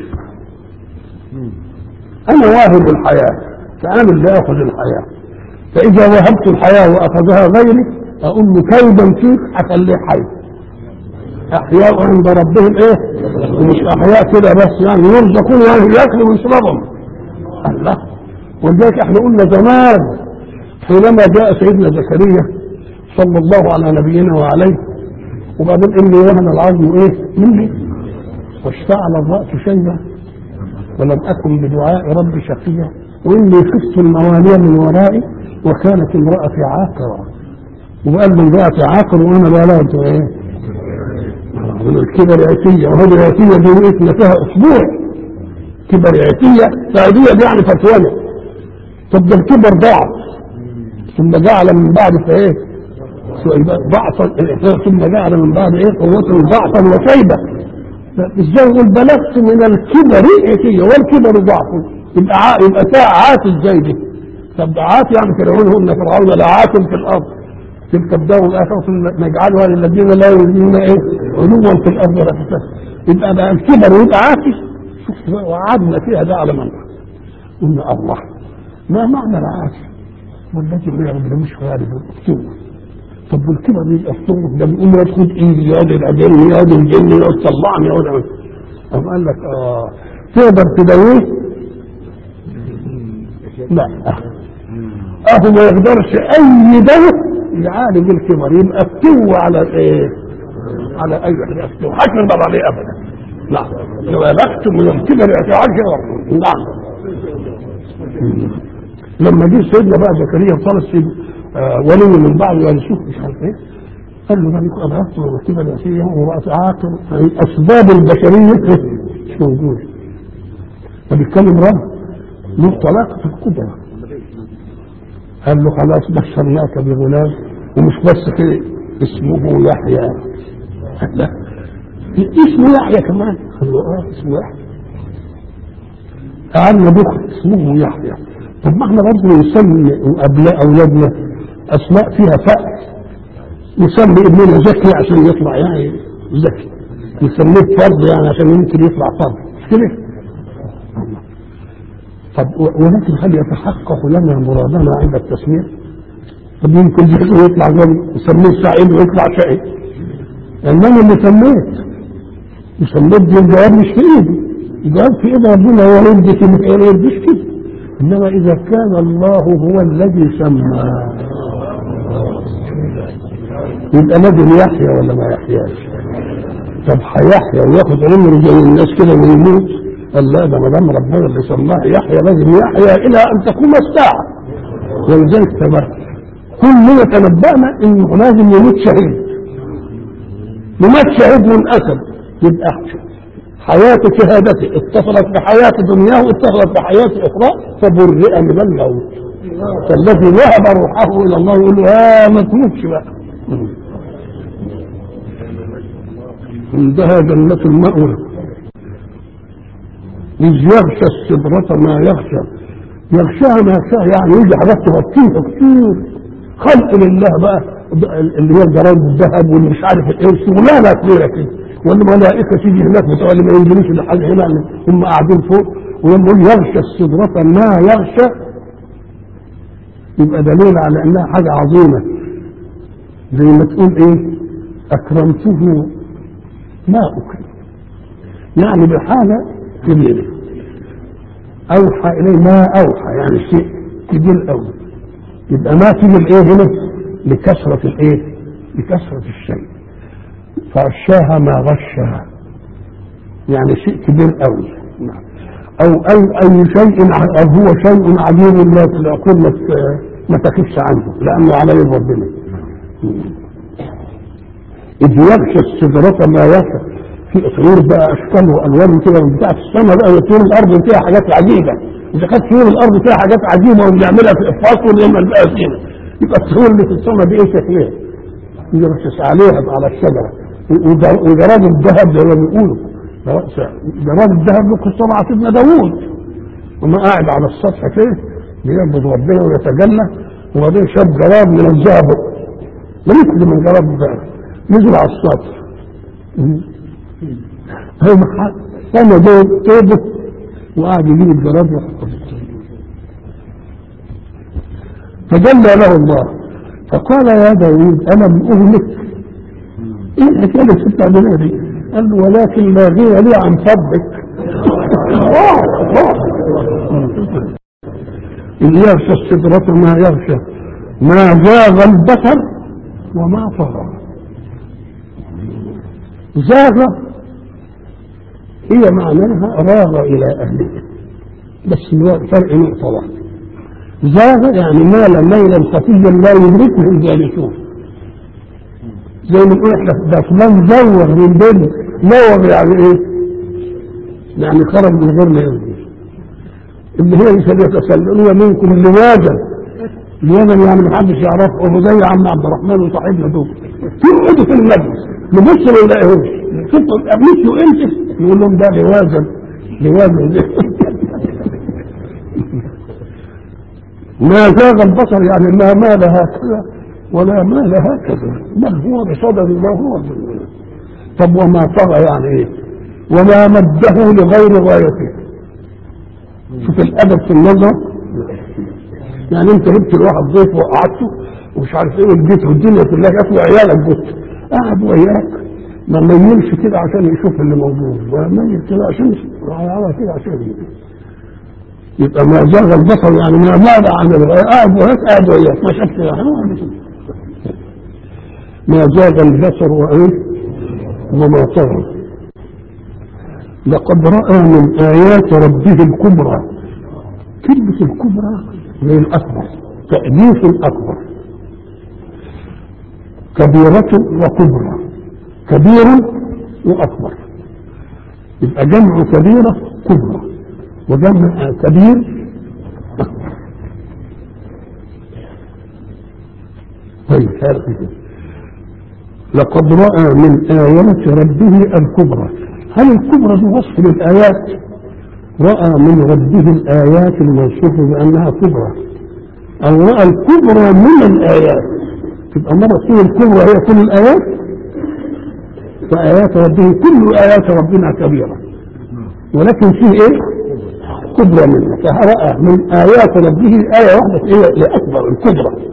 أنا واهب الحياة فأنا اللي آخذ الحياة فإذا وهبت الحياة وأخذها غيري أقول له كيدا فيك أخليه حي أحياء عند ربهم إيه؟ ومش أحياء كده بس يعني يرزقون يعني ياكلوا ويشربوا الله ولذلك احنا قلنا زمان حينما جاء سيدنا زكريا صلى الله على نبينا وعليه وبعدين اني وهن العظم ايه مني واشتعل الراس شيبا ولم اكن بدعاء ربي شقيا واني خفت الموالي من ورائي وكانت امراتي عاقرا وقال لي امراتي عاقر وانا بلغت ايه من الكبر عتية وهذه العتية دي وقفنا فيها اسبوع كبر عتية سعودية دي يعني فتوانة طب ده الكبر ضعف ثم جعل من بعد فايه ضعفا ثم جعل من بعد ايه قوة ضعفا وشيبة ازاي يقول بلغت من الكبر عتية والكبر ضعف يبقى عا... يبقى ساعة عات ازاي دي طب عات يعني فرعون هن فرعون لعات في الارض تلك الدار الاخرة نجعلها للذين لا يؤمنون ايه علوا في الارض ولا فساد يبقى بقى الكبر ويبقى عاكس شفت وقعدنا فيها ده على منطق قلنا الله ما معنى العاكس والذي ما يعملوش غالب الطول طب والكبر يبقى الطول ده بيقوم ياخد ايدي يقعد العجل يقعد الجن يقعد طلعني يقعد أم قال لك اه تقدر تداويه؟ لا اهو ما يقدرش اي دواء يعالج الكبر يبقى افتوى على ايه؟ على اي حاجه افتوى حاجه نقدر عليه ابدا نعم لو بلغت من الكبر يتعجب نعم لما جه سيدنا بقى زكريا صار السيد آه ولي من بعد يرثوه مش عارف ايه قال له ذلك ابهرت وكبر الاسيه وامراه عاقل يعني اسباب البشريه مش موجوده فبيتكلم رب له طلاقه في القدره قال له خلاص بشرناك بغلام ومش بس كده اسمه يحيى قال لا اسمه يحيى كمان قال له اه اسمه يحيى قعدنا بكره اسمه يحيى طب ما احنا برضه نسمي ابناء اولادنا اسماء فيها فأس نسمي ابننا زكي عشان يطلع يعني زكي نسميه فرض يعني عشان يمكن يطلع فرض مش كده؟ طب ولكن هل يتحقق لنا مرادنا عند التسمية؟ طب يمكن جزء يطلع زي نسميه سعيد ويطلع شقي انما اللي سميت سميت دي الجواب مش في ايدي الجواب في ايد ربنا هو يدي في ما يديش كده انما اذا كان الله هو الذي سمى يبقى لازم يحيى ولا ما يحياش طب هيحيى وياخد عمره زي الناس كده ويموت قال لا ده ما دام ربنا اللي سماه يحيى لازم يحيى الى ان تقوم الساعه ولذلك تبقى كلنا تنبأنا انه لازم يموت شهيد يموت شهيد من اسد يبقى حياة شهادته اتصلت بحياة دنياه اتصلت بحياة اخرى فبرئ من الموت فالذي وهب روحه الى الله يقول له يا ما تموتش بقى عندها جنة المأوى إذ يغشى السدرة ما يغشى يغشاها ما يغشاها يعني يجي حاجات تغطيها كتير خلق لله بقى اللي هي الجرائد الذهب واللي مش عارف ايه شغلانه كبيره كده والملائكه تيجي هناك بتوع اللي ما ينزلوش لحاجه هنا هم قاعدين فوق ولما يقول يغشى السدرة ما يغشى يبقى دليل على انها حاجه عظيمه زي ما تقول ايه اكرمته ما اكرم يعني بحاجه كبيره اوحى اليه ما اوحى يعني شيء كبير قوي يبقى ما تيجي الايه هنا لكثره الايه لكثره الشيء فغشاها ما غشها يعني شيء كبير قوي او اي اي شيء او هو شيء عجيب لا العقول ما تخفش عنه لانه على يد ربنا اذ يغشى السدرة ما يغشى في طيور بقى اشكال والوان كده من بتاعت السماء بقى طيور الارض فيها حاجات عجيبه اذا كانت طيور الارض فيها حاجات عجيبه وبنعملها في افاق ونعمل بقى فينا يبقى الطيور اللي في السماء دي ايه شكلها؟ يغشش عليها على الشجره وجراد الذهب زي ما بيقولوا جراد الذهب له قصه مع سيدنا داوود وما قاعد على السطح كده بيعبد ربنا ويتجلى وبعدين شاف جراد من الذهب مثل من جراد الذهب نزل على السطح هو سنة دول توبه وقعد يجيب الجراد ويحطه فجلى له الله فقال يا داوود ألم أهلك ايه الحكايه اللي كنت عاملها دي؟ قال له ولكن لا غنى لي عن فضلك. إن يغشى السدرة ما يغشى ما زاغ البصر وما طغى. زاغ هي معناها راغ إلى أهله بس فرق نقطة واحدة. زاغ يعني مال ميلا خفيا لا يدركه الجالسون. زي ما نقول احنا ده فلان زوغ من بين زوغ يعني ايه؟ يعني خرج من غير ما ينزل اللي هي يتسللون منكم لواجا لواجا يعني ما حدش يعرفه هو زي عم عبد الرحمن وصاحبنا دول يقعدوا في المجلس نبص ما يلاقيهوش شوفوا مشوا امتى يقول لهم ده لواجا لواجا ما زاغ البصر يعني ما مال هكذا ولا مال هكذا بل هو بصدد ما هو طب وما طغى يعني ايه وما مده لغير غايته شوف الادب في النظر يعني انت جبت الواحد ضيف وقعدته ومش عارف ايه واديته الدنيا كلها جت وعيالك جت قاعد وياك ما ميلش كده عشان يشوف اللي موجود ولا ميل كده عشان على كده عشان يشوف يبقى ما زاغ البصر يعني ما مال عن الغاية قاعد وهيك قاعد وياك ما شفت ما زاغ البصر وايه وما طغى لقد رأى من آيات ربه الكبرى كلمة الكبرى هي الأكبر تأليف الأكبر كبيرة وكبرى كبير وأكبر يبقى جمع كبيرة كبرى وجمع كبير أكبر طيب هذا لقد رأى من آيات ربه الكبرى هل الكبرى دي وصف للآيات رأى من ربه الآيات الموصوفة بأنها كبرى أو رأى الكبرى من الآيات تبقى مرة تكون الكبرى هي كل الآيات فآيات ربه كل آيات ربنا كبيرة ولكن فيه إيه؟ كبرى منه فرأى من آيات ربه آية واحدة هي أكبر الكبرى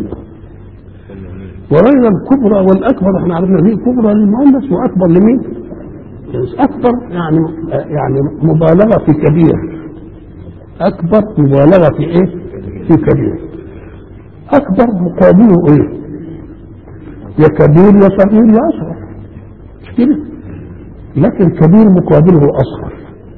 وغير الكبرى والأكبر احنا عرفنا فيه كبرى للمؤنث وأكبر لمين؟ أكبر يعني يعني مبالغة في كبير أكبر مبالغة في إيه؟ في كبير أكبر مقابله إيه؟ يا كبير يا صغير يا أصغر مش كده؟ لكن كبير مقابله أصغر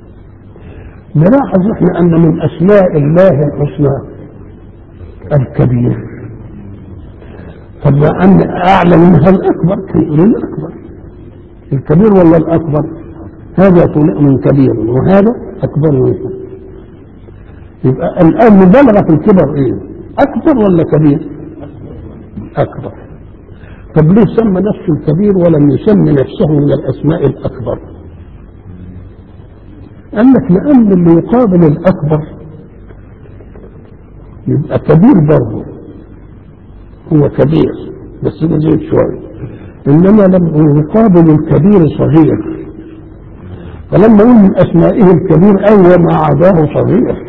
نلاحظ احنا أن من أسماء الله الحسنى الكبير طب ما أن أعلى منها الأكبر يقول الأكبر الكبير ولا الأكبر هذا من كبير وهذا أكبر منه يبقى الآن مبالغة في الكبر إيه أكبر ولا كبير أكبر طب ليه سمى نفسه الكبير ولم يسمي نفسه من الأسماء الأكبر قال لك لأن اللي يقابل الأكبر يبقى كبير برضه هو كبير بس ده زيد شوية إنما لما يقابل الكبير صغير فلما يقول من أسمائه الكبير أول ما عداه صغير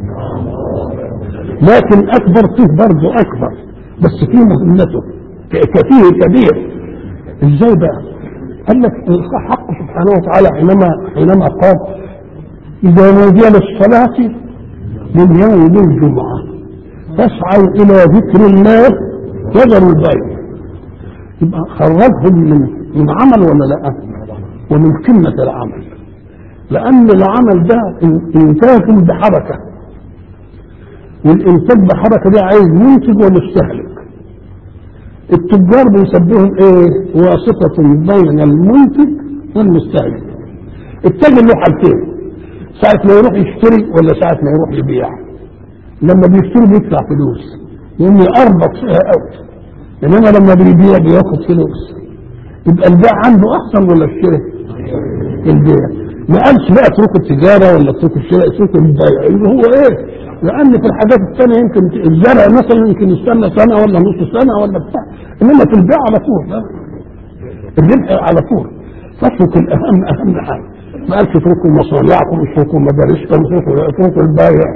لكن أكبر فيه برضه أكبر بس فيه مهمته كفيه كبير ازاي بقى؟ قال لك الحق سبحانه وتعالى حينما حينما قال إذا نودي للصلاة من يوم الجمعة فاسعوا إلى ذكر الله وذروا البيع يبقى خرجهم من من عمل ولا لا؟ ومن قمة العمل لأن العمل ده إنتاج بحركة والإنتاج بحركة ده عايز منتج ومستهلك التجار بيسموهم ايه واسطة بين المنتج والمستهلك التاجر له حالتين ساعة ما يروح يشتري ولا ساعة ما يروح يبيع لما بيشتري بيدفع فلوس لأنه أربط فيها قوي إنما لما بيبيع بياخد فلوس يبقى البيع عنده أحسن ولا الشراء؟ البيع ما قالش بقى اتركوا التجارة ولا اتركوا الشراء اتركوا البيع اللي هو ايه؟ لأن في الحاجات الثانية يمكن الزرع مثلا يمكن يستنى سنة ولا نص سنة ولا بتاع إنما في البيع على طول الربح على طول فاترك الأهم أهم حاجة ما قالش اتركوا مصانعكم اتركوا مدارسكم اتركوا اتركوا البايع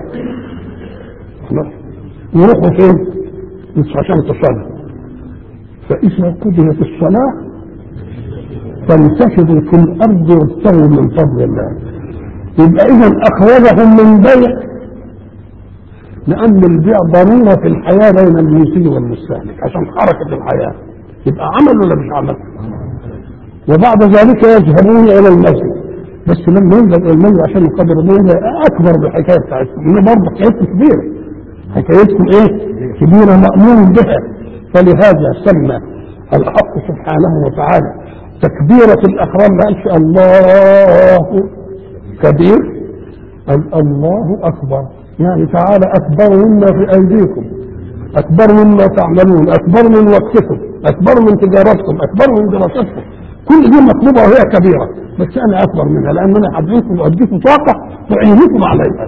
يروحوا فين؟ عشان تصلي فإذا قضيت الصلاة فانتشروا في الأرض وابتغوا من فضل الله يبقى إذا أخرجهم من بيع لأن البيع ضرورة في الحياة بين المنتج والمستهلك عشان حركة الحياة يبقى عمل ولا مش عمل؟ وبعد ذلك يذهبون إلى المسجد بس لما ينزل إلى المسجد عشان يقدر الله أكبر بالحكاية بتاعتكم إن برضه حكايتكم كبيرة حكايتكم إيه؟ كبيرة مأمور بها فلهذا سمى الحق سبحانه وتعالى تكبيرة الأحرام ما قالش الله كبير قال الله أكبر يعني تعالى أكبر مما في أيديكم أكبر مما تعملون أكبر من وقتكم أكبر من تجارتكم أكبر من دراستكم كل دي مطلوبة وهي كبيرة بس أنا أكبر منها لأن أنا حبيتكم وأديكم طاقة تعينكم عليها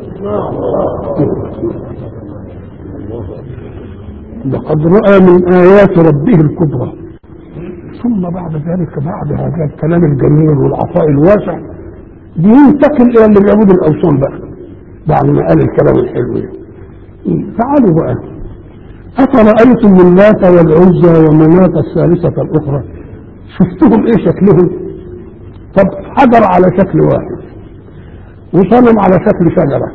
لقد رأى من آيات ربه الكبرى ثم بعد ذلك بعد هذا الكلام الجميل والعطاء الواسع بينتقل إلى اللي بيعبدوا الأوثان بقى بعد ما قال الكلام الحلو ده تعالوا بقى أفرأيتم اللات والعزى ومناة الثالثة الأخرى شفتهم إيه شكلهم طب حجر على شكل واحد وصنم على شكل شجرة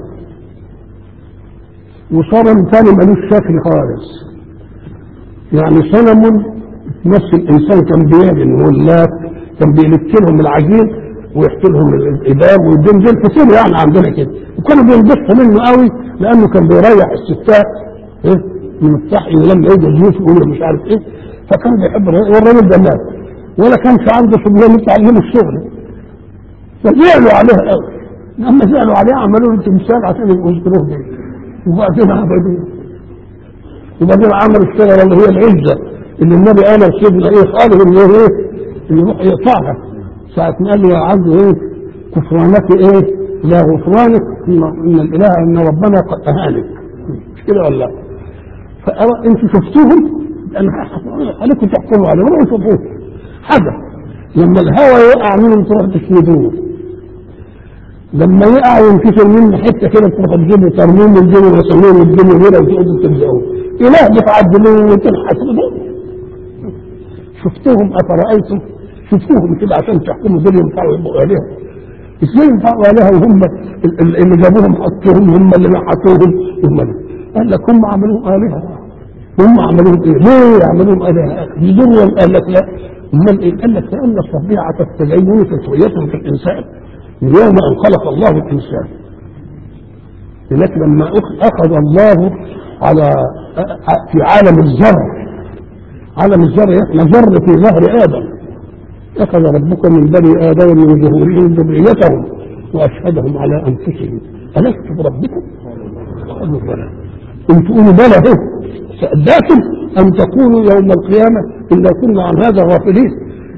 وصنم ثاني ملوش شكل خالص يعني صنم نفس الإنسان كان بيعمل واللات كان بيلك لهم العجين ويحكي لهم الإباب والدين دول كتير يعني عندنا كده وكانوا بينبسطوا منه قوي لأنه كان بيريح الستات إيه من الصحي ولما يجي الجيوش يقولوا مش عارف إيه فكان بيحب والراجل ده مات ولا كانش عنده صبيان يتعلموا الشغل فزعلوا عليه قوي لما زعلوا عليه عملوا له تمثال عشان يبقوا يذكروه بيه وبعدين عبدوه وبعدين عملوا الشجره اللي هي العزه اللي النبي امر سيدنا ايه خالد انه ايه يروح يقطعها ساعة ما قال له يا عبد ايه كفرانك ايه لا غفرانك ان إن الاله ان ربنا قد اهانك مش كده ولا لا؟ فأرى انتوا شفتوهم انا عليكم تحكموا عليهم روحوا شوفوه حاجه لما الهوى يقع منهم تروح تسندوه لما يقع وينكسر منه حته كده تروح تجيبه ترميم الجن ويسموه الجن كده وتقعدوا تبدأوا اله بتعدلوه وتنحسبوه شفتوهم افرايتم شفتوهم كده عشان تحكموا دول ينفعوا يبقوا الهه ازاي ينفعوا الهه وهم ال- ال- اللي جابوهم حطوهم هم اللي نحتوهم هم اللي قال لك هم عملوهم الهه هم عملوهم ايه؟ ليه عملوهم الهه؟ يضروا قال لك لا امال ايه؟ قال لك لان الطبيعه تتزين فطريتهم في الانسان من يوم ان خلق الله الانسان لكن لما أخ- اخذ الله على في عالم الذر عالم الذر احنا ذر في ظهر ادم اخذ ربك من بني ادم من ظهورهم ذريتهم واشهدهم على انفسهم الست بربكم قالوا بلى ان تقولوا بلى اهو لكن ان تقولوا يوم القيامه انا كنا عن هذا غافلين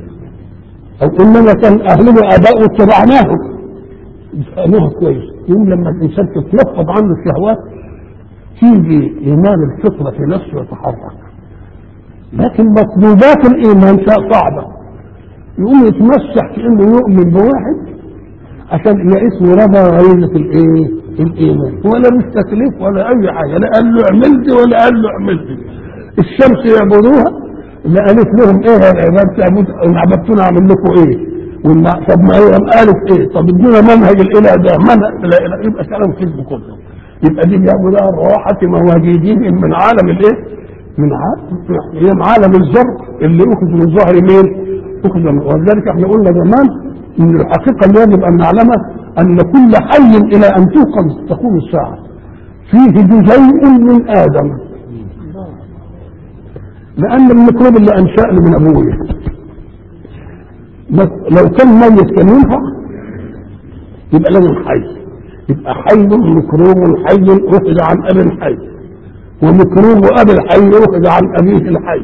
او انما كان اهلنا اباء اتبعناهم فهموها كويس يوم لما الانسان تتنفض عنه الشهوات تيجي ايمان الفطره في نفسه يتحرك لكن مطلوبات الايمان صعبه يقوم يتمسح في انه يؤمن بواحد عشان يبقى اسمه رضا غريزه الايه؟ الايمان ولا مش تكليف ولا اي حاجه لا قال له اعمل دي ولا قال له اعمل دي الشمس يعبدوها لا قالت لهم ايه يا العباد تعبد ان عبدتونا اعمل لكم ايه؟ والمع... طب ما هي قالت ايه؟ طب ادونا منهج الاله ده منهج لا اله يبقى كلام كذب كله يبقى دي بيعبدوها الراحه مواجدين من عالم الايه؟ من عالم هي من عالم الذر اللي اخذ من ظهر مين؟ اخذ من ولذلك احنا قلنا زمان ان الحقيقه اللي يجب ان نعلمها ان كل حي الى ان توقظ تقوم الساعه فيه جزيء من ادم لان الميكروب اللي انشأني من ابويا لو كان ميت كان ينفع يبقى لازم حي يبقى حي ميكروب حي اخذ عن اب حي وميكروب اب الحي اخذ عن ابيه الحي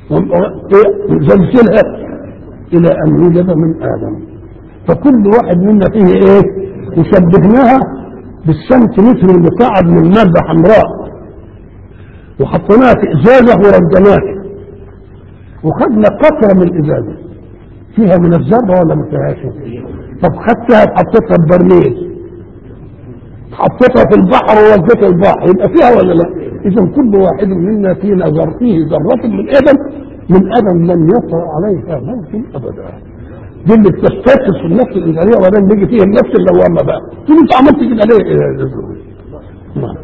سلسلها الى ان يوجد من ادم فكل واحد منا فيه ايه وشبهناها بالسنتيمتر المكعب من ماده حمراء وحطيناها في ازازه ورجناها وخدنا قطره من الازازه فيها من الذره ولا ما فيهاش؟ طب خدتها حطيتها في برميل حطيتها في البحر ووزيتها البحر يبقى فيها ولا لا؟ اذا كل واحد منا فينا ذر فيه ذره من ادم من ادم لم يطرا عليها موت ابدا دي اللي بتستيقظ في النفس الانسانيه وبعدين بيجي فيها النفس اللوامه بقى تقول انت عملت كده ليه؟ نعم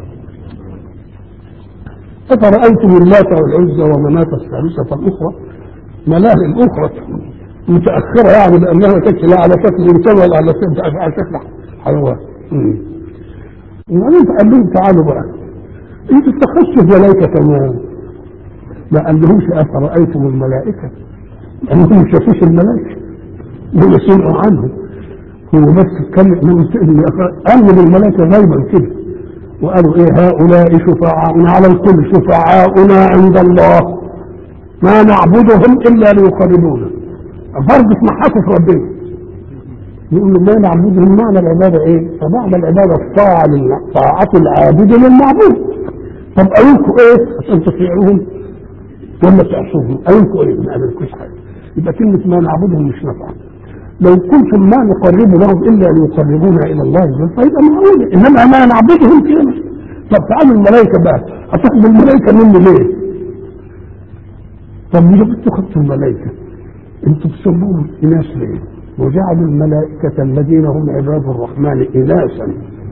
أفرأيتم اللات والعزى ومناة الثالثة الأخرى ملاهي الأخرى متأخرة يعني لأنها ما كانتش لا على شكل إنسان ولا على شكل على شكل حيوان. وبعدين قال لهم تعالوا بقى أنتوا اتخذتوا الملائكة كمان ما قال لهمش أفرأيتم الملائكة لأنهم ما شافوش الملائكة هم سمعوا عنهم هو بس اتكلم قال بالملائكة غيبا كده وقالوا ايه هؤلاء شفعاؤنا على الكل شفعاؤنا عند الله ما نعبدهم الا ليقربونا فرض اسمحكوا في ربنا يقول له ما نعبدهم معنى العباده ايه؟ فمعنى العباده الطاعه طاعه العابد للمعبود طب قالوا ايه؟ عشان تطيعوهم ولا تعصوهم قالوا ايه؟ ما قالولكوش حاجه يبقى كلمه ما نعبدهم مش نافعه لو كنتم ما نقرب لهم الا ليقربونا الى الله فيبقى معقول انما ما نعبدهم كده طب تعالوا الملائكه بقى هتاخدوا الملائكه مني ليه؟ طب ليه انتوا خدتوا الملائكه؟ انتوا بتسموهم اناث ليه؟ وجعلوا الملائكه الذين هم عباد الرحمن اناثا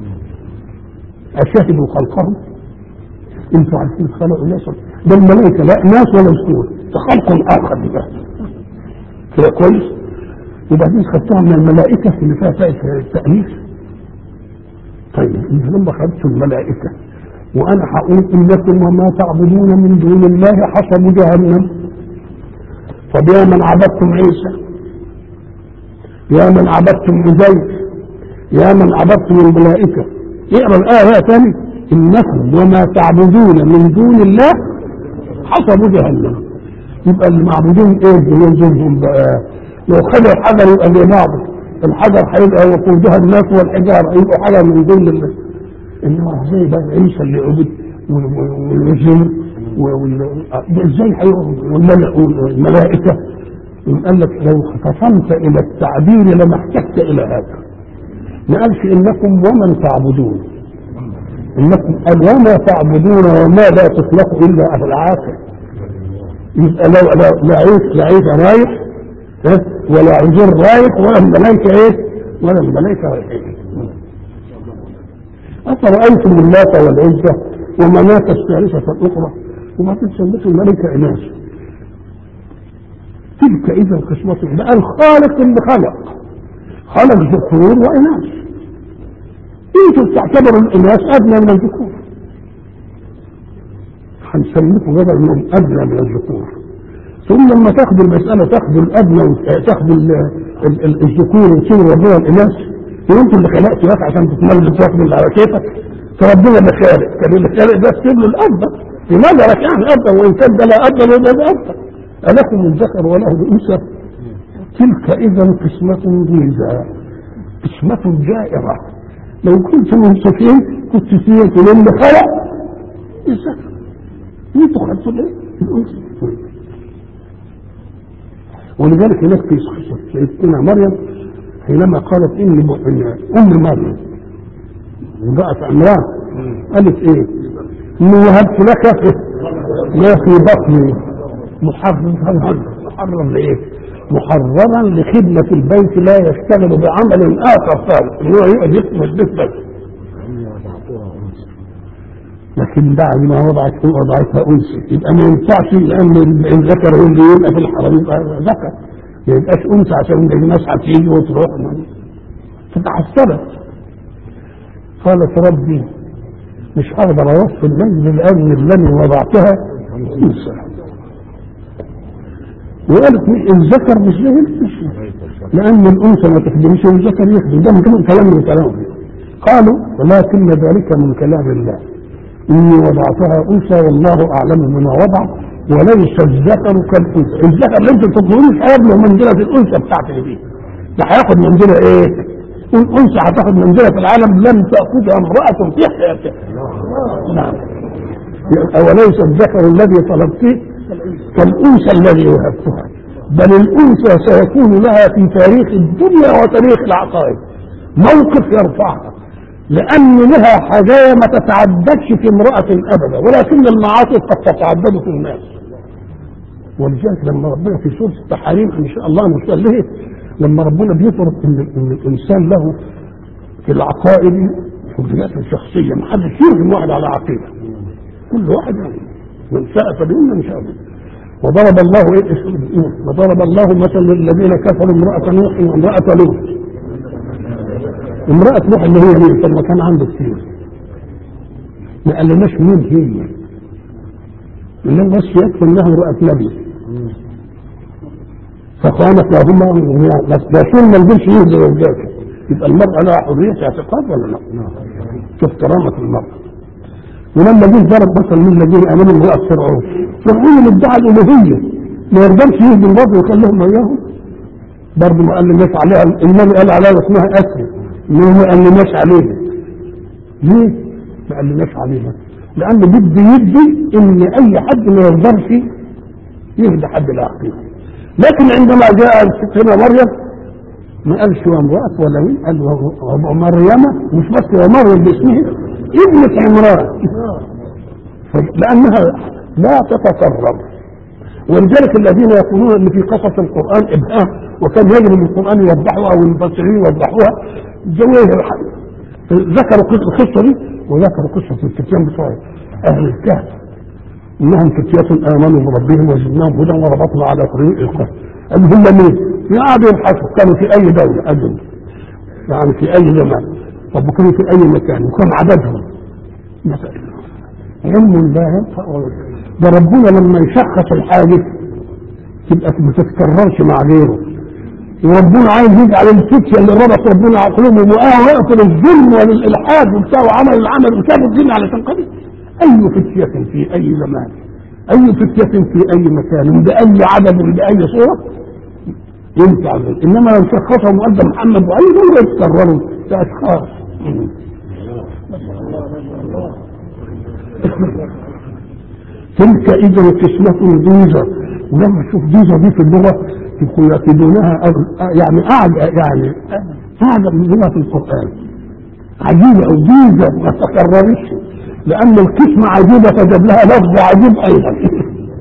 اشهدوا خلقهم؟ انتوا عارفين خلقوا اناثا ده الملائكه لا ناس ولا مسكون ده خلق اخر بقى كده كويس؟ وبعدين خدتها من الملائكة اللي فيها فائدة التأنيث طيب انت لما خدتوا الملائكة وانا هقول انكم وما تعبدون من دون الله حسب جهنم طب يا من عبدتم عيسى يا من عبدتم عزيز يا من عبدتم الملائكة اقرا الآية ثاني انكم وما تعبدون من دون الله حسب جهنم يبقى المعبودين ايه يلزمهم بقى لو خدوا الحجر يبقى زي بعضه الحجر هيبقى وقودها الناس والحجاره يبقوا حاجه من ضمن ال- انما ازاي بقى عيسى اللي عبد والوزن ازاي هيعبد والملأ والملائكه قال لك لو خصمت الى التعبير لما احتجت الى هذا ما قالش انكم ومن تعبدون انكم قال وما تعبدون وما لا تخلق الا العاقل يبقى لو لا لا عيسى لا عيسى رايح ها؟ ولا عزير رايح ولا الملائكه ايه ولا الملائكه رايحين أفرأيتم اللات والعزى ومناة الثالثة الأخرى وما تسمته الملائكة إناث تلك إذا قسمة بقى الخالق اللي خلق خلق ذكور وإناث انتوا بتعتبروا الإناث أدنى من الذكور هنسميكم بدل منهم أدنى من الذكور ثم لما تاخدوا المسألة تاخدوا الأدنى وت- تاخدوا ال- ال- ال- الذكور وتشيلوا ربنا الإناث وانتوا اللي خلقتوا ناس عشان تتملوا تاخدوا اللي على كيفك فربنا اللي خالق كان اللي خالق ده تسيب له الأفضل في نظرك يعني أفضل وإن كان ده لا أفضل وده ده أفضل ألكم الذكر وله الأنثى تلك إذا قسمة ضيزى قسمة جائرة لو كنت منصفين كنت سيئة اللي خلق الذكر انتوا خدتوا الايه؟ الأنثى ولذلك هناك في قصة سيدتنا مريم حينما قالت إني م- إن أم مريم امرأة عمران قالت إيه؟ إني وهبت لك ما في بطني محرم محرم لإيه؟ محررا لخدمة البيت لا يشتغل بعمل آخر ثالث اللي هو يقعد يخدم البيت بس لكن بعد ما وضعت وضعتها انثى يبقى ما ينفعش لان الذكر هو اللي يبقى في الحرم يبقى ذكر ما يبقاش انثى عشان ده الناس هتيجي وتروح فتعثرت قالت ربي مش هقدر اوصل المنزل لان الذي وضعتها انثى وقالت الذكر مش زي الانثى لان الانثى ما تخدمش والذكر يخدم ده من كلام من كلامه قالوا ولكن ذلك من كلام الله إني وضعتها أنثى والله أعلم بما وضع وليس الذكر كالأنثى الذكر اللي أنت تطلبوه مش هيبلغ منزلة الأنثى بتاعتك دي ده هياخد منزلة إيه؟ الأنثى هتاخد منزلة في العالم لم تأخذها امرأة في حياتها نعم وليس الذكر الذي طلبته كالأنثى الذي وهبتها بل الأنثى سيكون لها في تاريخ الدنيا وتاريخ العقائد موقف يرفعها لأن لها حاجة ما تتعددش في امرأة أبدا ولكن المعاصي قد تتعدد في الناس ولذلك لما ربنا في سورة التحريم إن شاء الله نصليه لما ربنا بيفرض إن, إن الإنسان له في العقائد حريات الشخصية ما حدش يرغم واحد على عقيدة كل واحد يعني من شاء فليؤمن من شاء فليؤمن وضرب الله ايه اسمه وضرب الله مثلا للذين كفروا امرأة نوح وامرأة لوط امرأة نوح اللي هي مين؟ طب ما كان عنده كتير. ما قالناش مين هي. إنما بس يكفي إنها امرأة نبي. فقامت لهما بس ده شو ما نقولش يهدي زوجاته. يبقى المرأة لها حرية اعتقاد ولا لا؟ شوف كرامة المرأة. ولما جه ضرب مثلا من الذين امنوا امرأة فرعون. فرعون اللي ادعى الألوهية. ما يقدرش يهدي الوضع ويخليهم وياهم. برضه ما قال للناس عليها النبي قال عليها اسمها اسر انه ما قالناش عليها ليه؟ ما قالناش عليها لان بده يدي ان اي حد ما يقدرش يهدى حد العقيده لكن عندما جاء ستنا مريم ما قالش هو امرأة ولا مين قال هو مريم مش بس هو مريم باسمها ابنة عمران لأنها لا تتكرر ولذلك الذين يقولون ان في قصص القران ابهام وكان يجب ان القران يوضحوها والمفسرين يوضحوها زوجها ذكروا القصه دي وذكروا قصه الفتيان بتوع اهل الكهف انهم فتيات امنوا بربهم وزدناهم هدى وربطنا على طريق القهف قال هم مين؟ قعدوا يبحثوا كانوا في اي دوله اجل يعني في اي زمان طب كانوا في اي مكان وكم عددهم مثلا علم لا ينفع ده ربنا لما يشخص الحاجة تبقى ما تتكررش مع غيره وربنا عايز يجعل الفتية اللي ربط ربنا عقلهم وقاه ويقتل الظلم والالحاد وبتاع وعمل العمل وساب الدين على تنقضي اي فتية في اي زمان اي فتية في اي مكان باي عدد باي صورة ينفع انما لو شخصهم وقال ده محمد وعلي دول يتكرروا كاشخاص تلك اذا قسمة ضيزة ولما تشوف ضيزة دي في اللغة يكيدونها يعني اعلى يعني اعلى من لغة في القرآن عجيبة او ضيزة ما تكررش لان القسمة عجيبة فجاب لها لفظ عجيب ايضا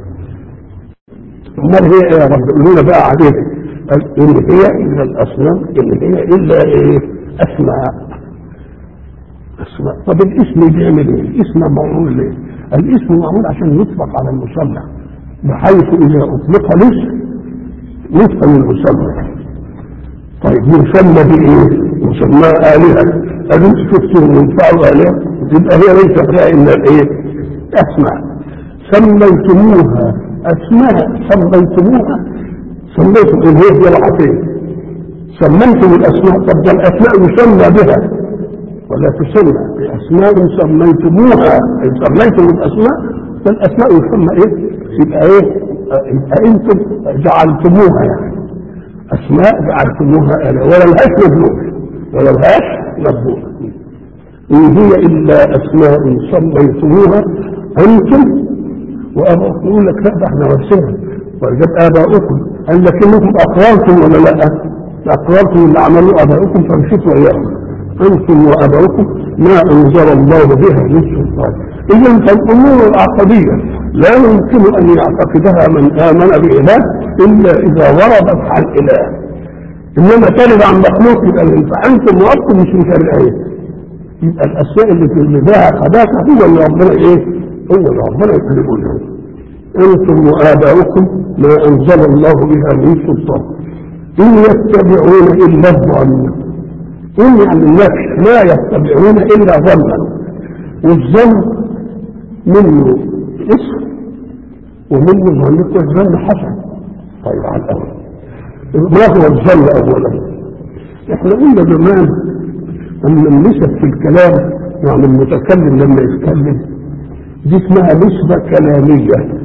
امال هي ايه يا رب قولوا لنا بقى عليه ان هي الا الاصنام ان هي الا ايه اسماء اسماء طب الاسم بيعمل ايه الاسم معمول ليه الاسم معمول عشان يطلق على المسمى بحيث اذا اطلق الاسم يفهم المسمى طيب يسمى بايه مسمى الهه ادي شفتم ينفعوا الهه يبقى هي ليست لها الا الايه اسماء سميتموها اسماء سميتموها سميتم ان هي هي العطيه سميتم الاسماء طب ده الاسماء يسمى بها ولا تسمى باسماء سميتموها ان سميتم الاسماء فالاسماء يسمى ايه؟ يبقى ايه؟ يبقى انتم جعلتموها يعني اسماء جعلتموها اله ولا لهاش مبنوء ولا لهاش مبنوء ان هي الا اسماء سميتموها انتم واباؤكم يقول لك لا ده احنا ورثنا وجاب اباؤكم قال لك انكم اقررتم ولا لا؟ اقررتم اللي عملوه اباؤكم فمشيتوا اياهم انتم واباؤكم ما انزل الله بها من سلطان اذا فالامور العقديه لا يمكن ان يعتقدها من امن باله الا اذا وردت عن اله انما ترد عن مخلوق يبقى فانتم وابكم مش مشرعين يبقى الاشياء اللي في بها قداسه هو اللي ربنا ايه؟ هو اللي ربنا يقول انتم واباؤكم ما انزل الله بها من سلطان ان يتبعون الا الظن إن يعني النفس ما يتبعون إلا ظنا والظن منه اسم ومنه ظن الظن حسن طيب على الأول ما هو الظن أولا احنا قلنا زمان أن النسب في الكلام يعني المتكلم لما يتكلم دي اسمها نسبة كلامية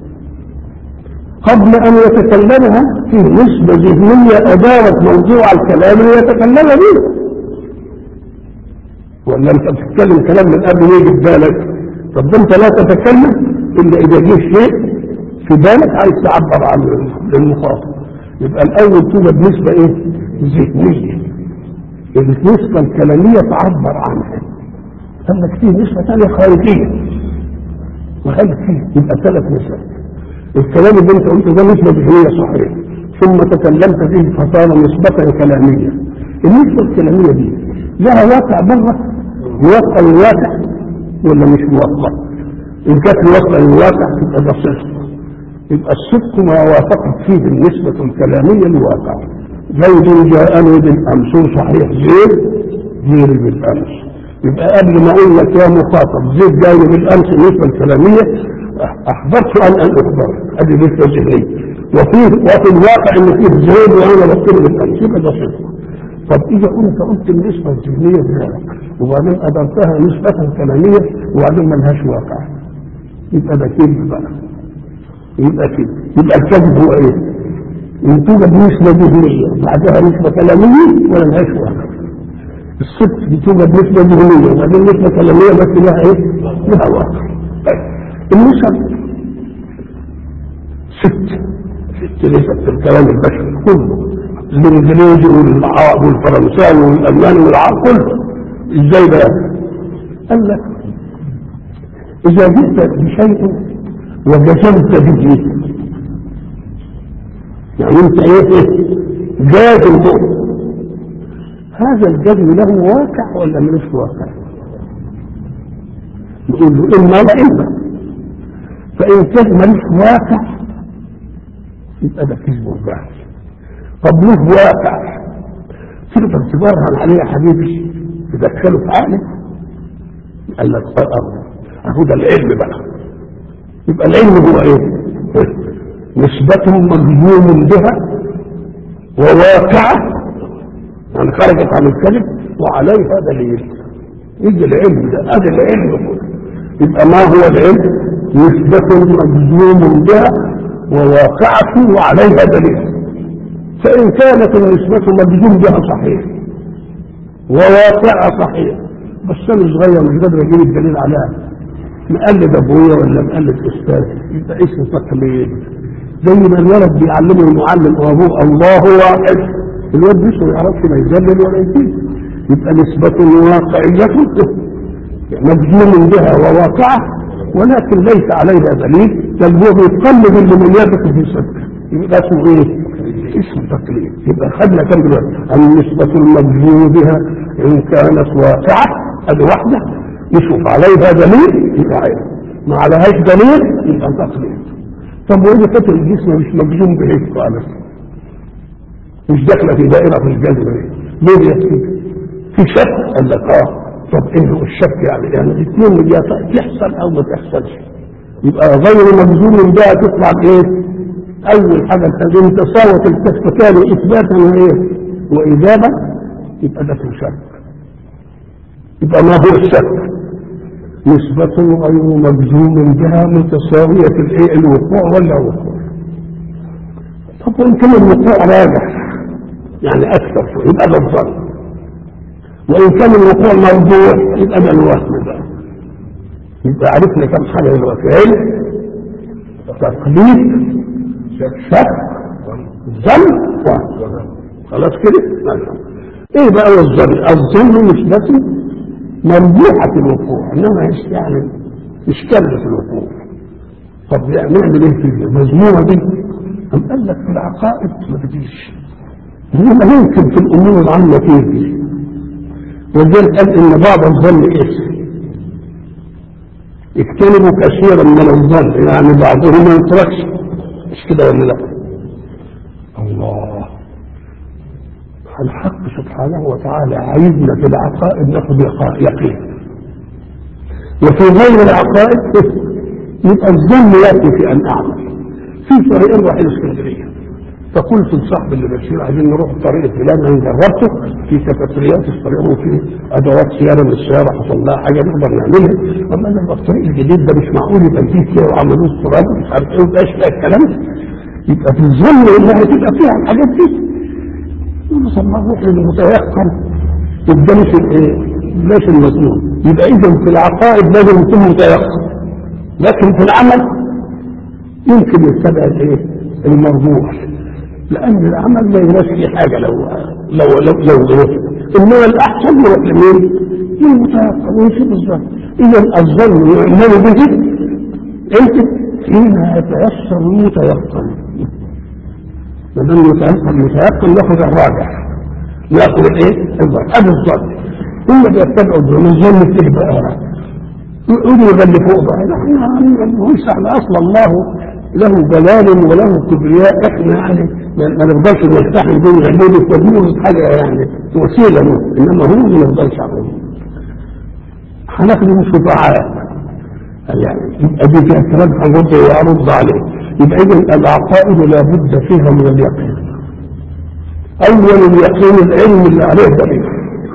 قبل أن يتكلمها فيه نسبة ذهنية أدارت موضوع الكلام اللي يتكلم به ولا أنت بتتكلم كلام من قبل ما يجي في بالك طب ده أنت لا تتكلم إلا إذا جه شيء في بالك عايز تعبر عنه للمخاطب يبقى الأول توجد نسبة إيه؟ ذهنية النسبة الكلامية تعبر عنها قال لك فيه نسبة ثانية خارجية وقال لك فيه يبقى ثلاث نسب الكلام اللي انت قلته ده نسبة ذهنية صحيح ثم تكلمت فيه فصار نسبة كلامية النسبة الكلامية دي لها واقع بره موقع الواقع ولا مش موقع ان كانت موقع الواقع تبقى ده صدق يبقى الصدق ما وافقت فيه النسبة الكلامية الواقع زيد جاءني بالامس صحيح زيد زيد بالامس يبقى قبل ما اقول لك يا مخاطب زيد جاي بالامس النسبة الكلامية احببت ان ان اخبر هذه نسبة ذهنية وفي وفي الواقع ان فيه زيد وانا بكتب بالامس يبقى ده صدق طب اذا انت قلت النسبة الذهنية بتاعك وبعدين ادرتها نسبة كلامية وبعدين ما لهاش واقع يبقى ده كذب بقى يبقى كذب يبقى الكذب هو ايه؟ ان توجد نسبة ذهنية بعدها نسبة كلامية ولا لهاش واقع الصدق بتوجد نسبة ذهنية وبعدين نسبة كلامية بس لها ايه؟ لها واقع طيب النسب ست ست نسب في الكلام البشري كله الانجليزي والعرب والفرنساوي والالماني والعرب كله ازاي بقى؟ قال لك اذا جئت بشيء وجزمت به يعني انت ايه جازم به هذا الجزم له واقع ولا ملوش واقع؟ نقول له اما واما فان كان ملوش واقع يبقى ده كذب وبحث طب له واقع تقدر تبرهن عليه يا حبيبي تدخله في عقلك قال لك اه اهو ده العلم بقى يبقى العلم هو ايه نسبته مجزوم بها وواقعة يعني خرجت عن الكذب وعليها دليل يجي العلم ده ادي العلم كله يبقى ما هو العلم نسبة مجزوم بها وواقعة وعليها دليل فإن كانت النسبة مجزوم بها صحيح وواقعة صحيح بس أنا صغير مش قادر أجيب الدليل عليها مقلد أبويا ولا مقلد أستاذ يبقى اسمه تقليد زي ما الولد بيعلمه المعلم وأبوه الله واحد الواد لسه ما يعرفش لا يدلل ولا يزيد يبقى نسبة واقعية مجزوم بها وواقعة ولكن ليس عليها دليل بل هو بيقلد اللي من يده في صدقه يبقى اسمه ايه؟ اسمه تقليد يبقى خدنا كم دلوقتي النسبة المجزوم بها إن كانت واقعة هذه واحدة نشوف عليها دليل يبقى عيب ما عليهاش دليل يبقى تقليد طب وإذا كانت الجسم مش مجزوم به خالص مش داخلة في دائرة الجذب ليه يا سيدي؟ في شك قال لك اه طب ايه هو الشك يعني يعني الاثنين تحصل او ما تحصلش يبقى غير مجزوم بها تطلع ايه؟ اول حاجه ان تساوت الكفتان اثباتا وايه؟ واجابه يبقى ده شك يبقى ما هو الشك؟ نسبة غير مجزوم بها متساوية الايه الوقوع ولا وقوع طب وان كان الوقوع راجح يعني اكثر شويه يبقى ده الظن وان كان الوقوع موضوع يبقى ده الوهم بقى يبقى عرفنا كم حاجه دلوقتي علم تقليد شك ظن وهم خلاص كده ماشي ايه بقى هو الظن الظن مش بس مرجوحة الوقوع انما مش يعني مش كاملة في الوقوع طب نعمل ايه في المزمومة دي أم قال لك في العقائد ما تجيش انما يمكن في الامور العامة تيجي ولذلك قال ان بعض الظن ايش اجتنبوا كثيرا من الظن يعني بعضهم ما يتركش مش كده ولا لا الله الحق سبحانه وتعالى عايزنا في العقائد ناخذ يقين وفي غير العقائد يبقى الظن ياتي في ان اعمل في طريقين رايحين اسكندريه فقلت لصاحبي اللي بشير عايزين نروح الطريق الفلاني انا جربته في كافيتريات الطريق وفي ادوات صيانه للسياره حصل لها حاجه نقدر نعملها اما انا الطريق الجديد ده مش معقول يبقى فيه كده وعملوه التراب مش عارف ايه ومبقاش فيها الكلام ده يبقى في الظن انها تبقى فيها الحاجات دي طب ما نروح للمتيقن يبقى مش الايه؟ مش المسنون يبقى اذا في العقائد لازم يكون متيقن لكن في العمل يمكن يتبع الايه؟ المرجوح لان العمل ما يجراش فيه حاجه لو لو لو لو غلط انما الاحسن يروح لمين؟ للمتيقن ويشوف الظن اذا الظن يعمل به انت حين يتيسر المتيقن ما دام يتيقن يتيقن ياخذ الراجح ياخذ الايه؟ الراجح هذا الظن هم بيتبعوا الظن الظن فيه بقى يقولوا يغلفوه بقى احنا مش احنا اصلا الله له جلال وله كبرياء احنا يعني ما نقدرش نستحمل بين عبوده ودينه حاجه يعني وسيله له انما هو ما نقدرش عليه هناخده شفعاء يعني يبقى دي فيها كلام هنرد وارد عليه يبقى اذا العقائد لابد فيها من اليقين اول اليقين العلم اللي عليه دليل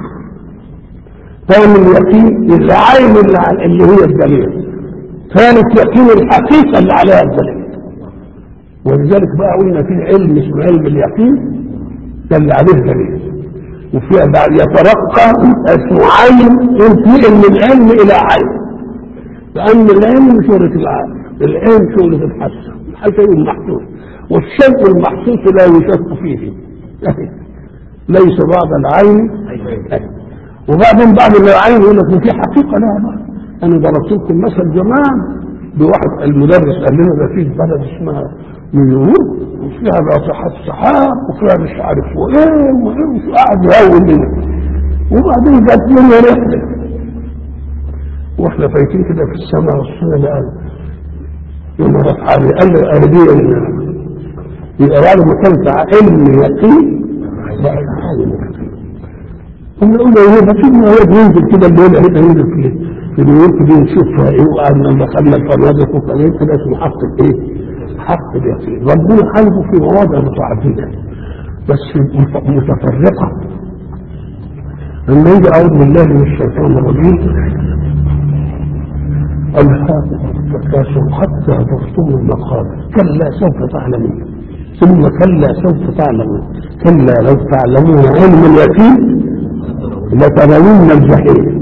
ثاني اليقين العين اللي, اللي هي الدليل ثالث يقين الحقيقه اللي عليها الدليل ولذلك بقى قلنا في علم اسمه علم اليقين ده اللي عليه دليل وفيها بعد يترقى اسمه عين ينتقل من علم الى عين لان العلم شغله العقل العلم شغله الحس الحس المحسوس والشيء المحسوس لا يشك فيه ليس بعض العين وبعدين بعد العين يقول لك في حقيقه لها بقى انا ضربت لكم مثل زمان بواحد المدرس قال لنا ده في بلد اسمها نيويورك وفيها ناطحات سحاب وفيها مش عارف وايه وايه وقعد يهون لنا وبعدين جت لنا رحله واحنا فايتين كده في السماء والسنة قال يوم رفع علي قال لي أرضية يبقى بعد ما كنت علم يقين بقى عالم يقين قلنا قلنا ايه ما في هو بينزل كده الليل هيبقى ينزل في في نيويورك دي نشوفها ايه وقعدنا دخلنا الفنادق وكذا كده اسمه حق الايه؟ حق اليقين ربنا قلبه في مواضع متعدده بس متفرقه لما يجي اعوذ بالله من الشيطان الرجيم الهاكم تكاثر حتى زرتم المقابر كلا سوف تعلمون ثم كلا سوف تعلمون كلا لو تعلمون علم اليقين لترون الجحيم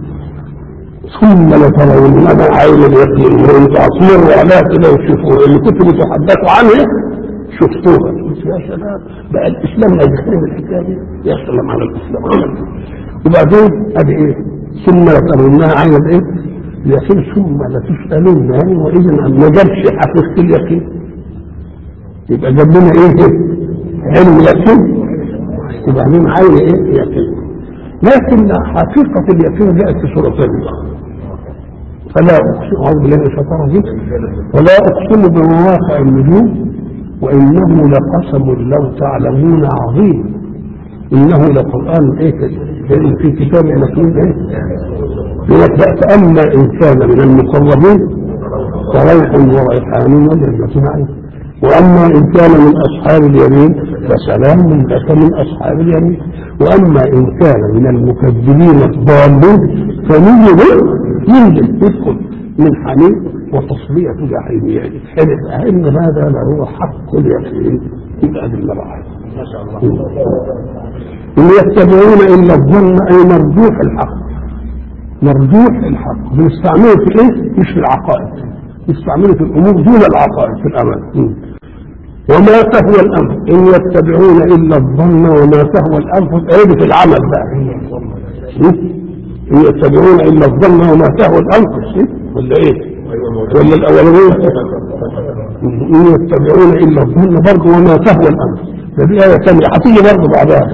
ثم لترونها عين اليقين وان تعصيروا عليها كده وتشوفوها اللي كنتوا بتحدثوا عنها شفتوها يا سلام بقى الاسلام يجحيم الحكايه دي يا سلام على الاسلام عمل وبعدين ادي ايه ثم لترونها عين الايه اليقين ثم لتسالون يومئذ عن ما جابش حقيقه اليقين يبقى جاب لنا ايه علم اليقين وبعدين عين ايه يقين لكن حقيقة اليقين جاءت في سورتين فلا أقسم أعوذ بالله من الشيطان الرجيم ولا أقسم بمواقع النجوم وإنه لقسم لو تعلمون عظيم إنه لقرآن إيه في كتاب مكنون إيه فأما إن كان من المقربين فروح وريحان وجنة نعيم واما ان كان من اصحاب اليمين فسلام لك من اصحاب اليمين واما ان كان من المكذبين الضالين فنجد ينزل يدخل من حميم وتصلية جحيم يعني حلف ان هذا لهو حق اليقين يبقى ادله بقى ما شاء الله ان يتبعون الا الظن اي مرجوح الحق مرجوح الحق بنستعمله في ايه؟ مش في العقائد يستعملوا في الامور دون العقائد في الامان وما تهوى الانفس ان يتبعون الا الظن وما تهوى الانفس عيب في العمل بقى ان يتبعون الا الظن وما تهوى الانفس ولا ايه ولا الاولانيه ان يتبعون الا الظن برضه وما تهوى الانفس فدي ايه ثانيه هتيجي برضه بعدها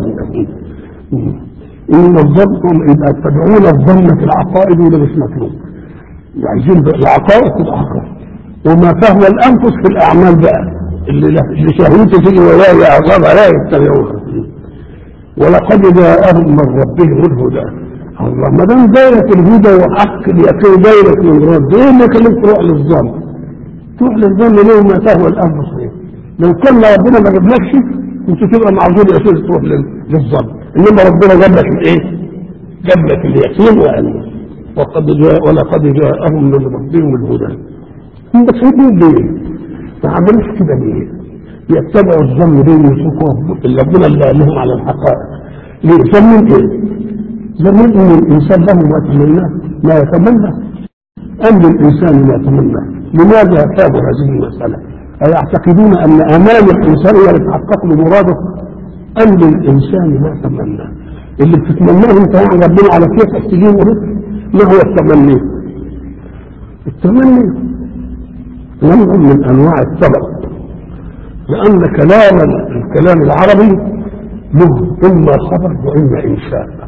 ان الظن يبقى يتبعون الظن في العقائد وده مش مطلوب عايزين العقائد تبقى عقائد وما تهوى الانفس في الاعمال بقى اللي اللي شهوته تيجي ولا يعظمها لا يتبعوها ولقد جاءهم من ربهم الهدى الله ما دام دايرة الهدى وحق اليقين دايرة من رب ايه اللي يخليك تروح للظن؟ تروح للظن ليه ما تهوى الانفس ليه؟ لو كان ربنا ما جابلكش كنت تبقى معذور يا سيدي تروح للظن انما ربنا جاب لك الايه؟ جاب لك اليقين وقال وقد جاء ولقد جاءهم من ربهم الهدى هم بتحبوا ليه؟ ما عملوش كده ليه؟ يتبعوا الظن ليه ويتركوا اللي ربنا اللي قال لهم على الحقائق ليه؟ ظن ايه؟ ظن ان الانسان له ما يتمناه ما يتمنى ام للانسان ما يتمنى لماذا ثابوا هذه المساله؟ أيعتقدون أن أمام الإنسان هي اللي تحقق له مراده أم للإنسان ما تمنى اللي بتتمناه أنت يعني ربنا على كيفك تجيبه ما هو التمني التمني نوع من انواع الطلب لان كلام الكلام العربي له اما خبر واما انشاء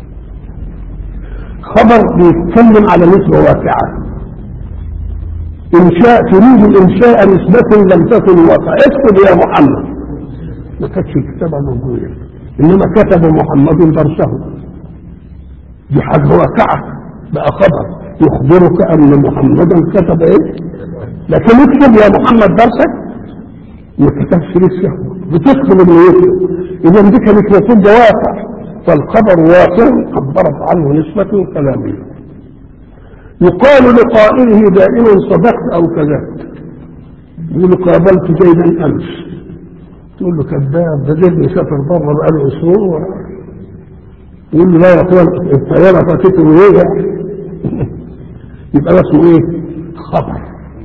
خبر بيتكلم على نسبه واقعه انشاء تريد الانشاء نسبه لم تكن واقعه اكتب يا محمد ما كانتش الكتابه موجوده انما كتب محمد درسه دي حاجه واقعه بقى خبر يخبرك ان محمدا كتب ايه لكن اكتب يا محمد درسك ما كتبش لسه بتكتب اللي يكتب اذا دي كانت المفروض ده واقع فالخبر واقع عبرت عنه نسبة كلامية يقال لقائله دائما صدقت او كذبت يقول قابلت زيدا امس تقول له كذاب ده زيد مسافر بره بقاله اسبوع يقول له لا يا اخوان الطياره فاتته ورجع يبقى ده اسمه ايه؟ خبر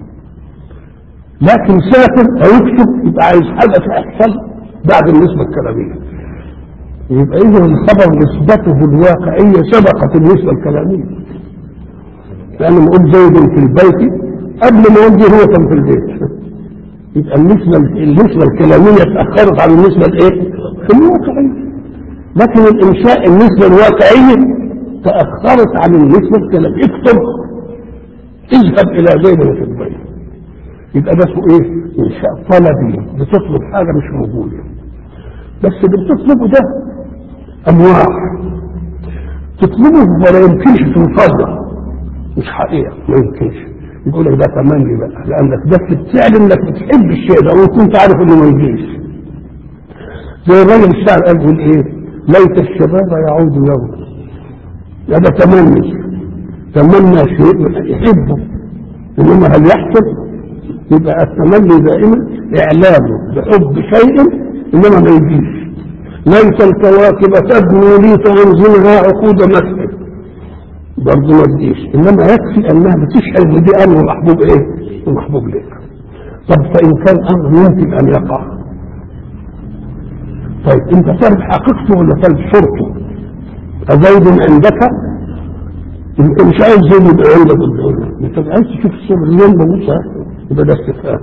لكن سافر او يكتب يبقى عايز حاجه تحصل بعد النسبه الكلاميه يبقى اذا الخبر نسبته الواقعيه سبقت النسبه الكلاميه لان ما قلت زيد في البيت قبل ما يجي هو كان في البيت يبقى النسبه النسبه الكلاميه تاخرت عن النسبه الايه؟ الواقعيه لكن الانشاء النسبه الواقعيه تاخرت عن النسبه الكلاميه اكتب اذهب الى زيد في البيت يبقى ده اسمه ايه؟ انشاء طلبي بتطلب حاجه مش موجوده بس اللي بتطلبه ده انواع تطلبه ولا يمكنش توصل مش حقيقه ما يمكنش يقول لك ده تمني بقى لانك ده بتعلن انك بتحب الشيء ده وكنت عارف انه ما يجيش زي الراجل الشاعر قال يقول ايه؟ ليت الشباب يعود يوما هذا تمني تمنى شيء يحبه انما هل يحصل يبقى التمني دائما اعلامه بحب شيء انما ما يجيش ليس الكواكب تبني لي فانزلها عقود مسجد برضه ما تجيش انما يكفي انها بتشعر ان دي امر محبوب ايه؟ محبوب لك طب فان كان امر يمكن ان يقع طيب انت طالب حقيقته ولا طالب صورته؟ أزيد عندك انت مش عايز زيد يبقى عندك الدنيا انت عايز تشوف الصورة اليوم ببصها يبقى ده استفهام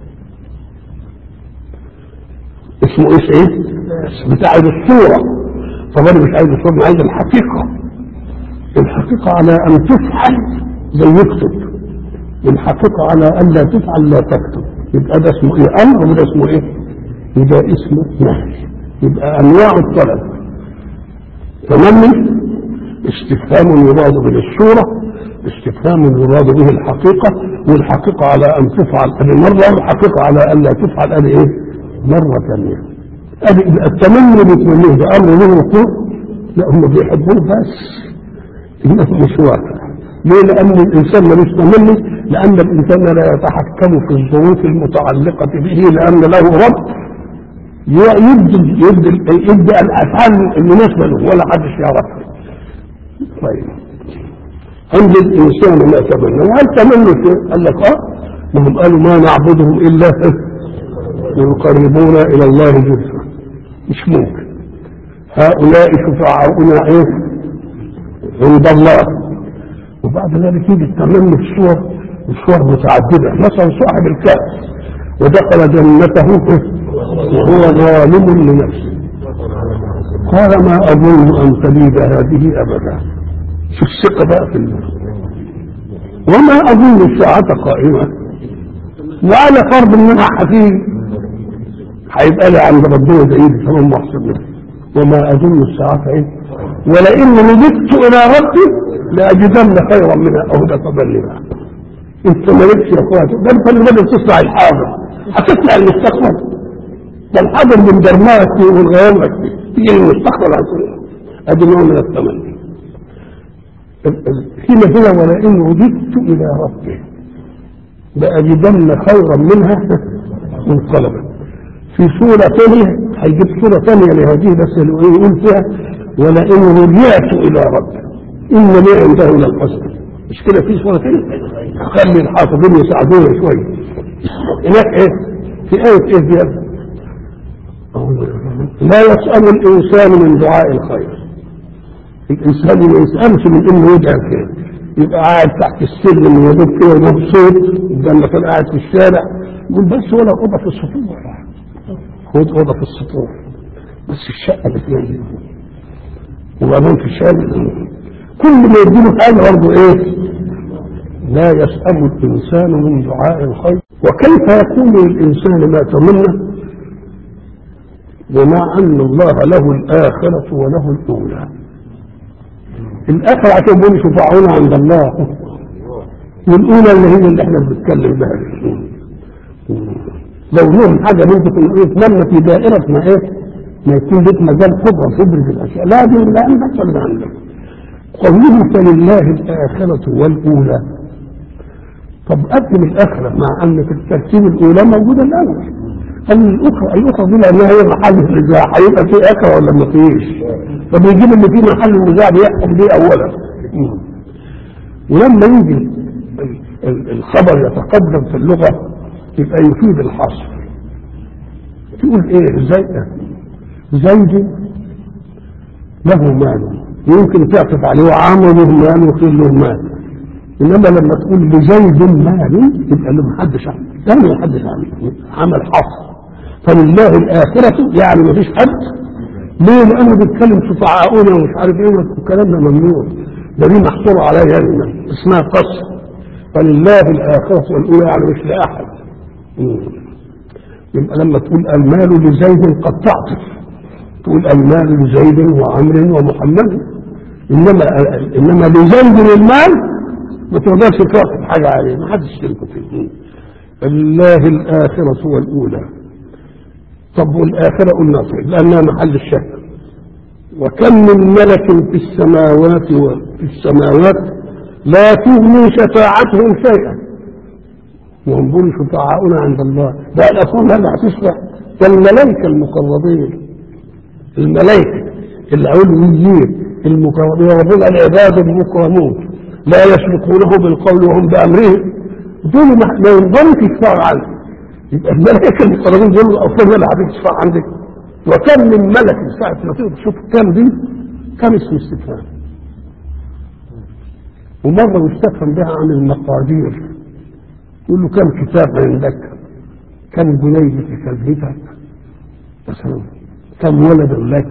اسمه ايش ايه؟ بتاع الصورة طب انا مش عايز الصورة أنا عايز الحقيقة الحقيقة على ان تفعل زي يكتب الحقيقة على ان لا تفعل لا تكتب يبقى ده اسمه ايه امر وده اسمه ايه يبقى اسمه نهي يبقى انواع الطلب تمني استفهام يراد به الصورة استفهام يراد به الحقيقة والحقيقة على أن تفعل هذه مرة والحقيقة على أن لا تفعل هذه إيه؟ مرة ثانية التمني بيتمنيه ده أمر له وقوع لا هم بيحبوه بس إنه مش واقع ليه؟ لأن الإنسان ملوش تمني لأن الإنسان لا يتحكم في الظروف المتعلقة به لأن له رب يبدي يبدي يبدي الافعال المناسبه له ولا حد يعرفها. طيب عند الانسان ما تمنى وهل تمنى شيء؟ قال لك اه وهم قالوا ما نعبدهم الا ليقربونا الى الله زلفى مش ممكن هؤلاء شفعاؤنا ايه؟ عند الله وبعد ذلك يجي التمني في صور صور متعدده مثلا صاحب الكهف ودخل جنته وهو ظالم لنفسه قال ما أظن أن تبيد هذه أبدا شو الثقة بقى في الله وما أظن الساعة قائمة وعلى فرض إنها حفيظ هيبقى لي عند ربنا بعيد فمن محسن وما أظن الساعة إيه ولئن رددت إلى ربي لأجدن خيرا منها أو ده تبلغها انت مالكش يا اخواتي ده انت اللي بدأت تصنع الحاضر هتصنع المستقبل ده الحاضر من درمات والغيامك تيجي للمستقبل هتقول ادي نوع من التمني هنا هنا ولئن رددت الى ربي لأجدن خيرا منها منقلبا في سورة ثانية هيجيب سورة ثانية لهذه بس يقول فيها ولئن رجعت إلى ربي إن لي عنده للحسن مش كده في سورة ثانية خلي الحافظين يساعدونا شوية هناك ايه في آية ايه فيها لا يسأل الإنسان من دعاء الخير الإنسان ما يسألش من إنه يدعي الخير يبقى قاعد تحت السلم ويدوب كده مبسوط قدام كان قاعد في الشارع يقول بس ولا أوضة في السطوح خد أوضة في السطوح بس الشقة اللي فيها دي وبعدين في الشارع كل ما يديله حاجة برضه إيه لا يسأل الإنسان من دعاء الخير وكيف يكون للإنسان ما تمنى ومع أن الله له الآخرة وله الأولى الآخرة هتبقى شفاعون عند الله والأولى اللي هي اللي احنا بنتكلم بها لو لهم حاجة ممكن يتمنى في دائرة ما ايه ما يكون لك مجال قدرة تدرك الأشياء لا دي لا عندك ولا عندك قوله فلله الآخرة والأولى طب قدم الآخرة مع أن في الترتيب الأولى موجودة الأول قال الأخرى الأخرى دي لأنها هي محل النزاع هيبقى في آخرة ولا ما فيش فبيجيب اللي فيه محل النزاع بيحكم بيه أولا ولما يجي الخبر يتقدم في اللغة يبقى يفيد الحصر تقول ايه زي زيد له مال يمكن تعطف عليه وعامر له مال وخير له مال انما لما تقول لزيد مال يبقى له محدش عمل لا محدش عمل عمل حصر فلله الاخره يعني ما فيش حد ليه لانه بيتكلم شفعاؤنا ومش عارف ايه والكلام ده ممنوع ده دي محصور عليها يعني اسمها قصر فلله الاخره والاولى يعني مش لاحد يبقى لما تقول المال لزيد قد تعطف تقول المال لزيد وعمر ومحمد انما انما لزيد المال ما تقدرش تعطف حاجه عليه ما حدش يشترك فيه الله الاخره والاولى طب والاخره قلنا طيب لانها محل الشك وكم من ملك في السماوات وفي السماوات لا تغني شفاعتهم شيئا وهم شفعاؤنا عند الله ده الأصنام هذا هتشفع ده الملائكة المقربين الملائكة العلويين المقربين ربنا العباد المكرمون لا يسبقونه بالقول وهم بأمره دول ما ينظروا يشفعوا عنه يبقى الملائكة المقربين دول الأصنام اللي هتشفع عندك وكم من ملك ساعة ما تقدر تشوف كم دي كم اسم استفهام ومرة يستفهم بها عن المقادير يقول له كم كتاب عندك كم جنيه في كلبتك مثلا كم ولد لك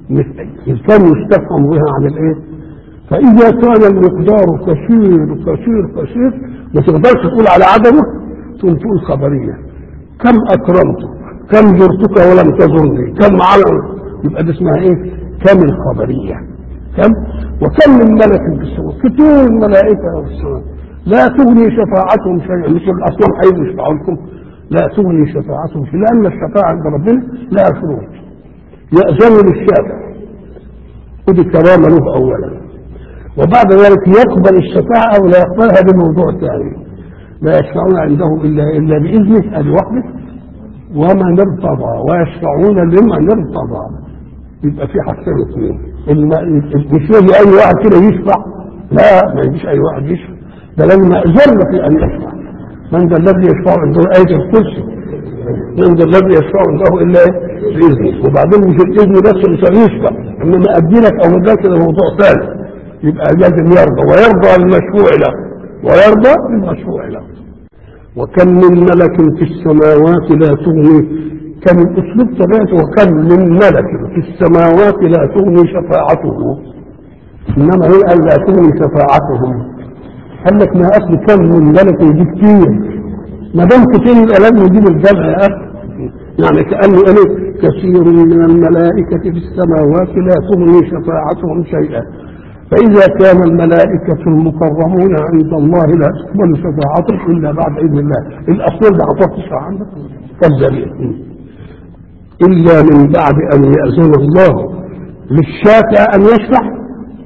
كم يستفهم بها عن الايه فإذا كان المقدار كثير كثير كثير ما تقدرش تقول على عدمه تقوم تقول خبرية كم أكرمتك كم زرتك ولم تزرني كم علم يبقى دي اسمها ايه كم الخبرية كم وكم من ملك في السماء كتير الملائكة في السماء لا تغني شفاعتهم شيئا مش الاصنام هيجوا يشفعوا لكم لا تغني شفاعتهم شيئا لان الشفاعة عند ربنا لا شروط يأذن للشافع ودي كرامة له اولا وبعد ذلك يقبل الشفاعة او لا يقبلها بموضوع ثاني لا يشفعون عنده الا الا باذنه ادي وحده ومن ارتضى ويشفعون لمن ارتضى يبقى في حاجتين اثنين مش يجي اي واحد كده يشفع لا ما يجيش اي واحد يشفع ده لازم يأذن في ان يشفع من ذا الذي يشفع عنده آية الكرسي من ذا الذي يشفع عنده الا بإذنه وبعدين مش الإذن بس مش هيشفع انما أدينك او مدلك ده موضوع ثاني يبقى لازم يرضى ويرضى المشروع له ويرضى المشروع له وكم من ملك في السماوات لا تغني كم الاسلوب ثبات وكم من ملك في السماوات لا تغني شفاعته انما هي قال لا تغني شفاعتهم قال لك ما اصل كم من ملك يجي كتير ما دام كتير يبقى لازم يجيب الجمع يا اخي يعني كانه قال كثير من الملائكه في السماوات لا تغني شفاعتهم شيئا فإذا كان الملائكة المكرمون عند الله لا تقبل شفاعتهم إلا بعد إذن الله الأصل ده هتشفع عندك كالذبيح إلا من بعد أن يأذن الله للشافع أن يشفع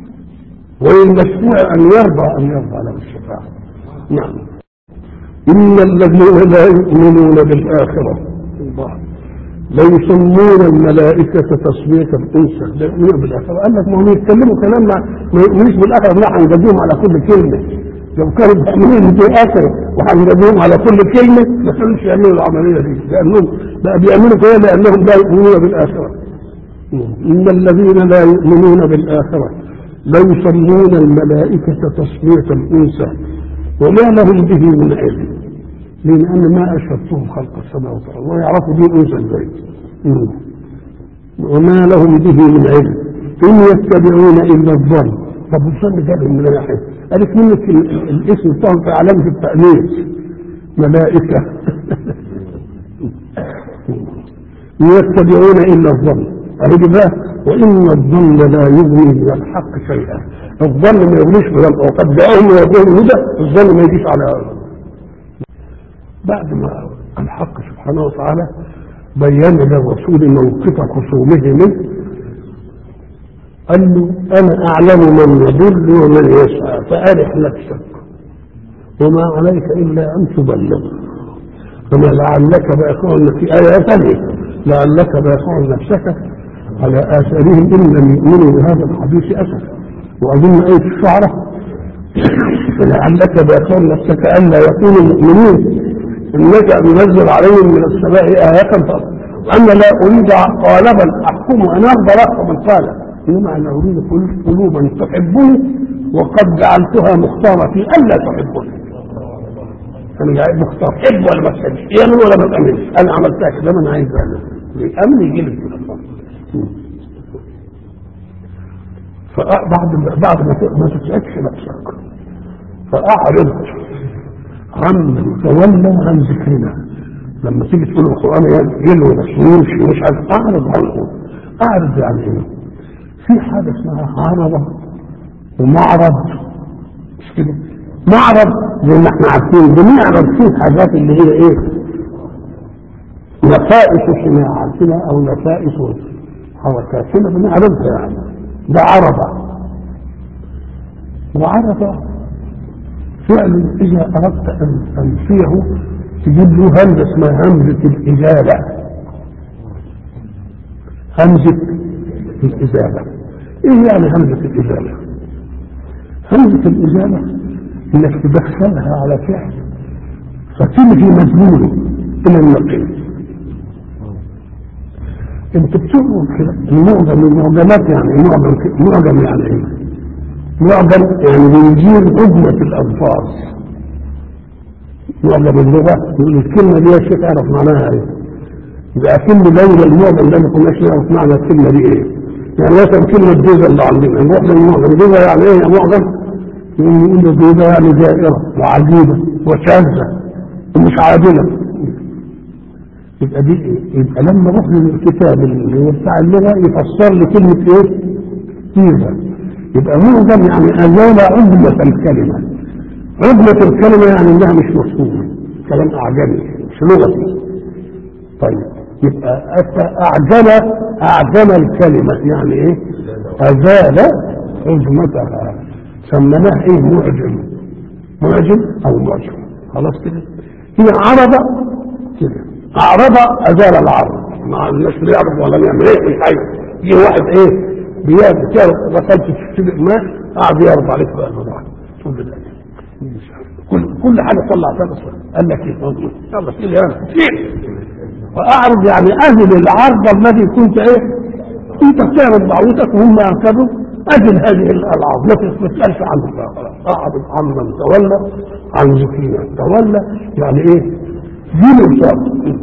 وللمشفوع أن يرضى أن يرضى له الشفاعة نعم إن الذين لا يؤمنون بالآخرة الله لا يسمون الملائكة تصوية الأنثى لا يؤمنون بالآخرة قال لك ما هم يتكلموا كلام ما يؤمنوش بالآخرة لا هنجديهم على كل كلمة لو كانوا بيؤمنون بالآخرة وهنجديهم على كل كلمة ما كانوش يعملوا العملية دي لأنهم بقى بيعملوا كده لأنهم لا يؤمنون بالآخرة إن الذين لا يؤمنون بالآخرة لا يسمون الملائكة تصوية الأنثى وما لهم به من علم لأن أنا ما أشهدتهم خلق السماوات والأرض ويعرفوا دي أنثى إزاي وما لهم به من علم إن يتبعون إلا الظن طب الظن جابهم من ناحية قالت منك الاسم بتاعهم في علامة التأنيث ملائكة يتبعون إلا الظن أهدي بقى وإن الظن لا يغني من الحق شيئا الظن ما يغنيش من وقد جاءهم ويقول الهدى الظن ما يجيش على بعد ما الحق سبحانه وتعالى بين للرسول موقف خصومه منه قال له انا اعلم من يضل ومن يسعى فارح نفسك وما عليك الا ان تبلغ فما لعلك باخر في ايه ثانيه لعلك باخر نفسك على اثارهم ان لم يؤمنوا بهذا الحديث اسفا واظن ايه الشعراء فلعلك باخر نفسك الا يكونوا مؤمنين انك منزل عليهم من السماء آية وأنا لا أريد قالبا أحكم أن أرضى لك من قال إنما أنا أريد قلوبا تحبني وقد جعلتها مختارة في ألا تحبني أنا جاي مختار حب ولا ما تحبش يأمن ولا ما تأمنش أنا عملتها كده أنا عايز أعمل أمن يجي لك فبعد بعد ما تتعبش نفسك فأعرض عمن تولى عن ذكرنا لما تيجي تقول القرآن يلوي نفسه يمشي مش عارف أعرض عنه أعرض عن إيه؟ في حاجة اسمها عرضة ومعرض مش كده؟ معرض زي ما احنا عارفين بنعرض فيه حاجات اللي هي ايه؟ نفائس صناعاتنا او نفائس حركاتنا بنعرضها يعني ده عرضة وعرضة فعل إذا أردت أن تنفيه تجيب له همزة اسمها همزة الإزالة همزة الإزالة إيه يعني همزة الإزالة؟ همزة الإزالة إنك تدخلها على فعل فتلغي مدلوله إلى النقيض انت بتقول كده المعجم المعجمات يعني معجم معجم يعني ايه؟ معجم يعني بيجيب عظمة الألفاظ معجم اللغة يقول الكلمة دي يا شيخ اعرف معناها ايه؟ يبقى كلمة لولا المعجم ده ما كناش نعرف معنى الكلمة دي ايه؟ يعني مثلا كلمة جوزة اللي عندنا نروح للمعجم جوزة يعني ايه يا معجم؟ يقول له جوزة يعني جائرة وعجيبة وشاذة ومش عادلة يبقى دي ايه؟ يبقى لما اروح للكتاب اللي هو بتاع اللغه يفسر لي كلمه ايه؟ جيزه يبقى معجم يعني ازال عظمه الكلمه عظمه الكلمه يعني انها مش مفهومه كلام اعجمي مش لغتي طيب يبقى اعجم اعجم الكلمه يعني ايه؟ ازال عظمتها سميناه ايه؟ معجم معجم او معجم خلاص كده هي عربه كده اعرض ازال العرض ما الناس بيعرف ولا يعمل ايه مش عايز يجي واحد ايه بيعرف غسلت تشتري ماء قاعد يعرض عليك بقى الموضوع تقول له كل كل حاجه طلع فيها قال لك ايه يلا شيل انا شيل واعرض يعني اذل العرض الذي كنت ايه انت بتعرض دعوتك وهم اخذوا اذل هذه الالعاب ما تسالش عنه بقى خلاص اعرض عمن تولى عن ذكرنا تولى يعني ايه دين صار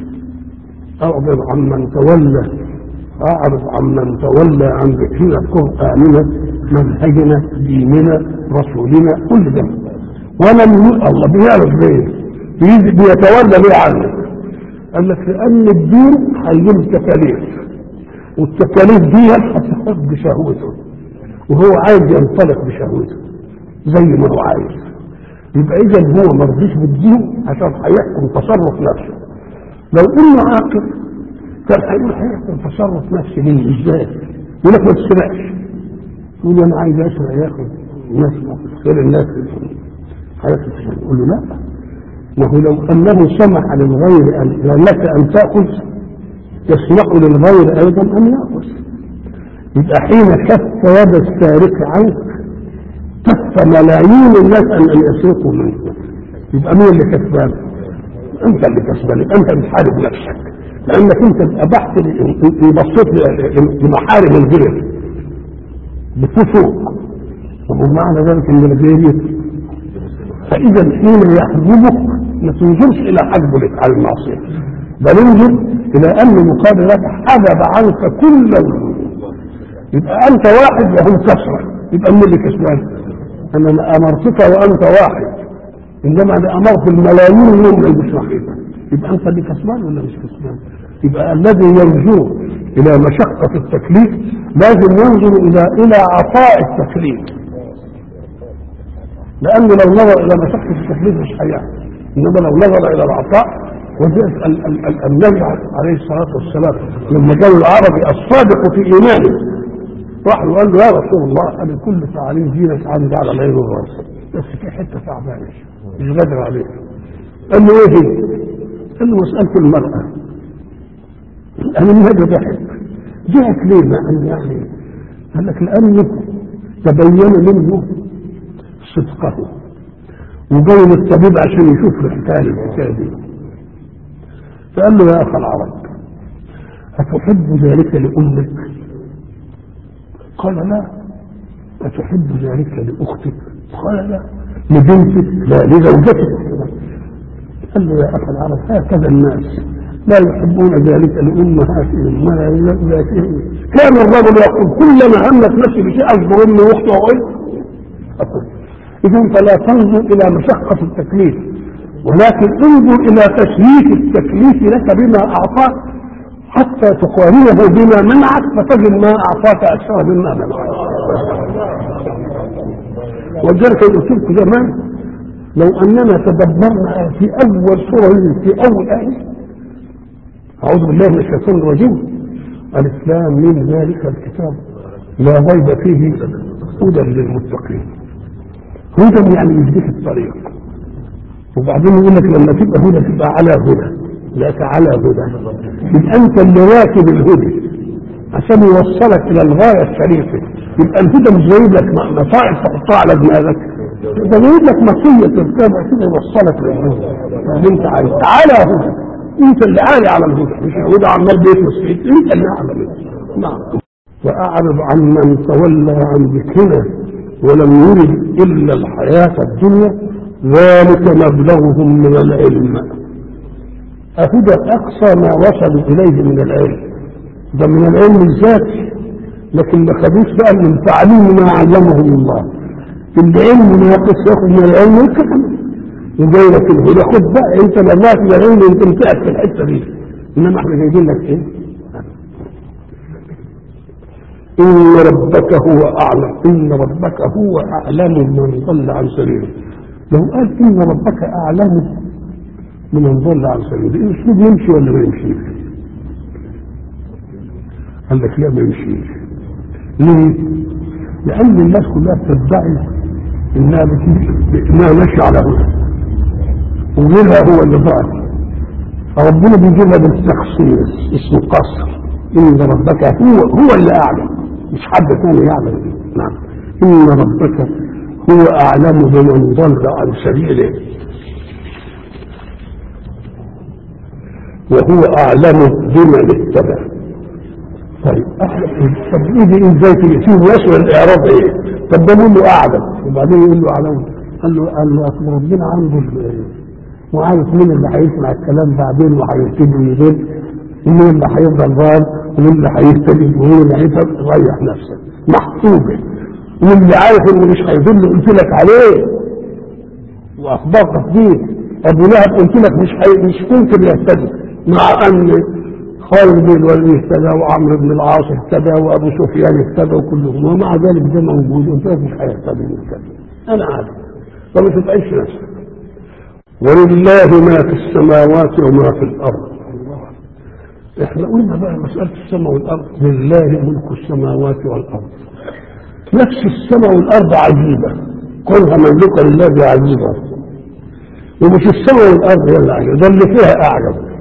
أعرض عمن تولى أعرض عمن تولى عن ذكرنا قرآننا منهجنا ديننا رسولنا كل ده ولم الله بيعرف ليه بيتولى ليه عنك قال لك لأن الدين هيجيب تكاليف والتكاليف دي هتخف بشهوته وهو عايز ينطلق بشهوته زي ما هو عايز يبقى اذا هو ما رضيش بالدين عشان هيحكم تصرف نفسه لو انه عاقل كان هيقول هيحكم تصرف نفسي ليه ازاي؟ يقول لك ما تسرقش يقول انا عايز اسرق ياخد الناس غير الناس هياخد يقول له لا ما هو لو انه سمح للغير ان لك ان تاخذ يسمح للغير ايضا ان ياخذ يبقى حين كف يد السارق عنك كف ملايين الناس ان ان يسرقوا منك يبقى مين اللي كسبان؟ انت اللي كسبان يبقى انت بتحارب نفسك لانك انت ابحت بصيت لمحارم الغير بفسوق ومعنى ذلك ان الغير فاذا حين يحجبك ما تنظرش الى حجبه لك على المعصيه بل انظر الى ان مقابل لك حجب عنك كل يبقى انت واحد وهم كسره يبقى مين اللي كسبان؟ انا امرتك وانت واحد انما انا امرت الملايين من المشركين يبقى انت اللي كسبان ولا مش كسبان؟ يبقى الذي يرجو الى مشقه التكليف لازم ينظر الى الى عطاء التكليف لانه لو نظر الى مشقه التكليف مش هيعمل انما لو نظر الى العطاء وذلك النبي عليه الصلاه والسلام لما جاء العربي الصادق في ايمانه راح له قال له يا رسول الله انا كل تعاليم دينك عندي على العين والراس بس في حته تعبانه مش قادر عليك قال له ايه هي؟ قال له مساله المراه انا النبي ضحك ضحك ليه ما قال يعني قال لك لانه تبين منه صدقه وجاي للطبيب عشان يشوف الحكايه الحكايه دي فقال له يا اخ العرب اتحب ذلك لامك قال لا أتحب ذلك لأختك قال لا لبنتك لا لزوجتك قال له يا أخي العرب هكذا الناس لا يحبون ذلك لأمهاتهم ولا لأولادهم كان الرجل يقول كلما همت نفسي بشيء أصبر أمي وأختي وأقول أقول إذا فلا تنظر إلى مشقة التكليف ولكن انظر إلى تشريف التكليف لك بما أعطاك حتى تقارنه بما منعك فتجد ما اعطاك اكثر مما منعك ولذلك قلت لكم زمان لو اننا تدبرنا في اول سوره في اول ايه اعوذ بالله من الشيطان الرجيم الاسلام من ذلك الكتاب لا ريب فيه هدى للمتقين هدى يعني يهديك الطريق وبعدين يقول لك لما تبقى هدى تبقى على هدى لا على هدى يبقى انت اللي راكب الهدى عشان يوصلك الى الغايه الشريفه يبقى الهدى مش جايب لك مصائب تحطها على دماغك ده جايب لك مصيه تركبها كده يوصلك للهدى اللي انت عايز تعالى هدى انت اللي عالي على الهدى مش الهدى عمال بيفلس فيك انت اللي اعلى منه نعم واعرض عن من تولى عن ذكرنا ولم يرد الا الحياه الدنيا ذلك مبلغهم من العلم أهدى أقصى ما وصلوا إليه من العلم ده من العلم الذاتي لكن ما خدوش بقى من تعليم ما علمهم الله العلم ناقص ياخد من العلم الكلام وجاي لك الهدى خد بقى انت ملاك من العلم انت متأكد في الحته دي انما احنا جايبين لك ايه؟ إن ربك هو أعلم إن ربك هو أعلم من ضل عن سبيله لو قال إن ربك أعلم من ضل عن سبيله الأسلوب يمشي ولا ما يمشيش؟ قال لك لا ما يمشيش ليه؟ لأن الناس كلها بتدعي إنها بتمشي إنها ماشية على هدى وغيرها هو اللي ضال فربنا بيجيبها بالتخصيص اسمه قصر إن ربك هو هو اللي أعلم مش حد ثاني يعلم نعم إن ربك هو أعلم بمن ضل عن سبيله وهو أعلم بمن اتبع طيب طب ايه دي ازاي تقسيم يسوى الاعراب ايه؟ طب ده منه اعلم وبعدين يقول له اعلم قال له قال له اصل ربنا عنده ال- وعارف مين اللي هيسمع الكلام بعدين وهيبتدي ويضل ومين اللي هيفضل ضال ومين اللي هيهتدي ومين اللي هيفضل ريح نفسك محسوبه واللي عارف انه مش هيضل قلت لك عليه واخبرتك بيه ابو لهب قلت لك مش حي... مش ممكن يهتدي مع ان خالد بن الوليد اهتدى وعمرو بن العاص اهتدى وابو سفيان اهتدى وكلهم ومع ذلك ده موجود قلت لك مش هيهتدي من كده انا عارف فما تتعيش نفسك ولله ما في السماوات وما في الارض احنا قلنا بقى مسألة السماء والأرض لله ملك السماوات والأرض نفس السماء والأرض عجيبة كونها مملوكة لله دي عجيبة ومش السماء والأرض هي اللي عجيبة ده اللي فيها أعجب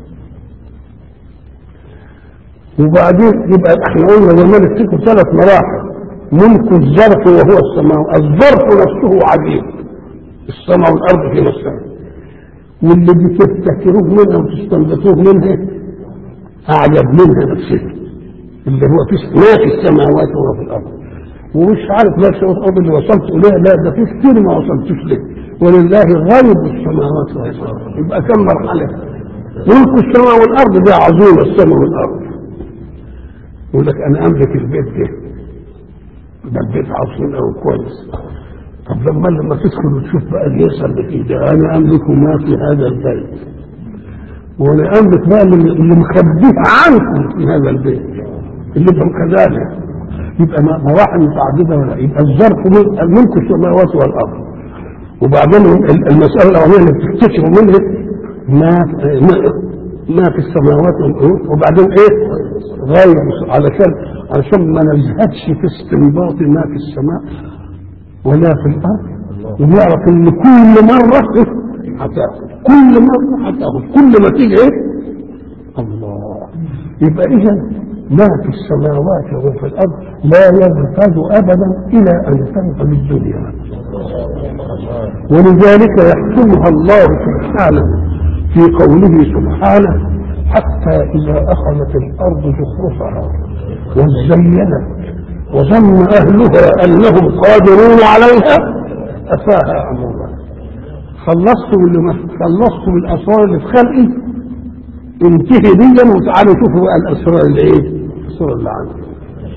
وبعدين يبقى احنا قلنا زمان افتكروا ثلاث مراحل ملك الظرف وهو السماء الظرف نفسه عجيب السماء والأرض في نفسها واللي بتفتكروه منها وتستنبطوه منها أعجب منها نفسها اللي هو في ما في السماوات وما في الأرض ومش عارف لا شيء الأرض اللي وصلت إليه لا ده في كتير ما وصلتش ليه ولله غيب السماوات والأرض يبقى كم مرحلة ملك السماء والأرض ده عظيم السماء والأرض يقول لك أنا أملك البيت ده ده البيت عظيم أوي كويس طب لما لما تدخل وتشوف بقى اليسر اللي فيه ده أنا أملك ما في هذا البيت وانا املك بقى اللي اللي مخبيه عنكم في هذا البيت اللي انتم كذلك يبقى مراحل متعدده ولا يبقى الظرف ملك السماوات والارض وبعدين المساله الاولانيه اللي بتكتشفوا منها ما ما في السماوات والارض وبعدين ايه غير علشان علشان ما نزهدش في استنباط ما في السماء ولا في الارض ونعرف ان كل مره هتاخد كل مرة هتاخد كل ما تيجي ايه الله يبقى اذا ما في السماوات وفي الارض لا ينفذ ابدا الى ان تنفذ الدنيا ولذلك يحكمها الله سبحانه في قوله سبحانه حتى اذا اخذت الارض زخرفها وزينت وظن اهلها انهم قادرون عليها اتاها امرنا خلصتوا اللي ما خلصتوا من الاسرار اللي في خلقي انتهي ديا وتعالوا شوفوا بقى الاسرار اللي ايه؟ الاسرار اللي عندي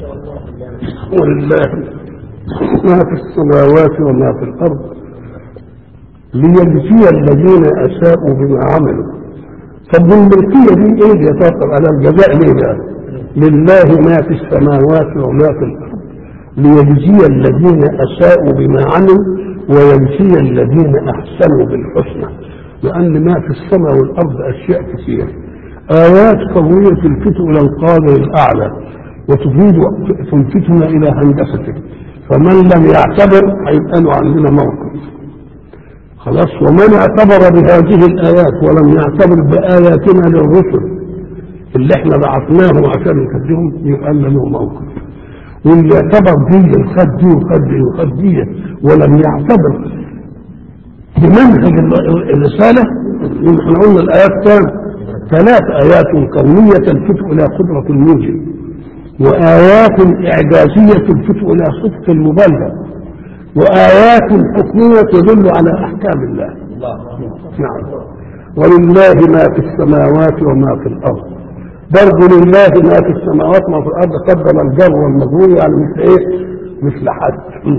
ولله ما في السماوات وما في الارض ليجزي الذين اساءوا بما عملوا طب الملكيه دي ايه يتوقف على الجزاء ليه بقى؟ لله ما في السماوات وما في الارض ليجزي الذين اساءوا بما عملوا ويجزي الذين احسنوا بالحسنى لان ما في السماء والارض اشياء كثيره ايات قويه تلفت الى القادر الاعلى وتفيد تلفتنا الى هندسته فمن لم يعتبر هيبقى له عندنا موقف خلاص ومن اعتبر بهذه الآيات ولم يعتبر بآياتنا للرسل اللي احنا بعثناهم عشان يكذبهم يبقى لنا له موقف واللي اعتبر دي الخد دي وخد دي وخد دي ولم يعتبر بمنهج الرسالة احنا قلنا الآيات كام؟ ثلاث آيات كونية تلفت إلى قدرة الموجب وآيات إعجازية تلفت إلى صدق المبلغ وآيات حكمية تدل على أحكام الله نعم ولله ما في السماوات وما في الأرض برضه لله ما في السماوات وما في الأرض قدم الجر والمجرور يعني مثل إيه؟ مثل حد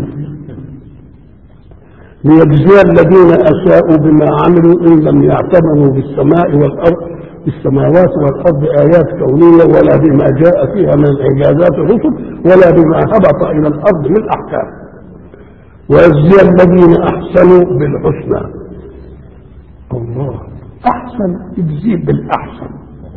ليجزي الذين أساءوا بما عملوا إن لم يعتبروا بالسماء والأرض بالسماوات والأرض آيات كونية ولا بما جاء فيها من إعجازات الرسل ولا بما هبط إلى الأرض من أحكام ويجزي الذين أحسنوا بالحسنى الله أحسن يجزي بالأحسن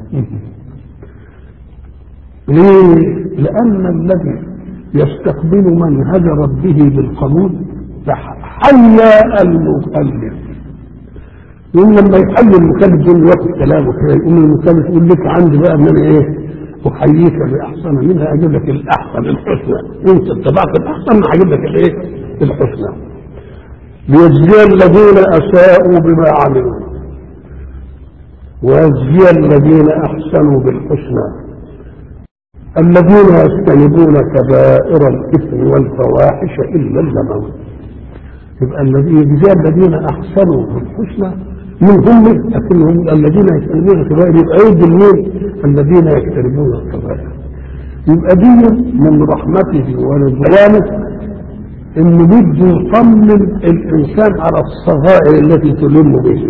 ليه؟ لأن الذي يستقبل منهج ربه بالقبول حيا المكلف يقول لما يحيي المكلف يقول وقت كلامه كده يقول المكلف يقول لك عندي بقى ان انا ايه احييك باحسن منها اجيب لك الاحسن الحسنى انت اتبعت الاحسن هجيب لك الايه الحسنى ليجزي الذين اساءوا بما عملوا ويجزي الذين احسنوا بالحسنى الذين يجتنبون كبائر الاثم والفواحش الا اللمم يبقى الذي يجزي الذين احسنوا بالحسنى من هم لكنهم الذين يجتنبون الكبائر يبقى يد مين الذين يجتنبون الكبائر يبقى دي من رحمته ورضوانه انه بده يطمن الانسان على الصغائر التي تلم به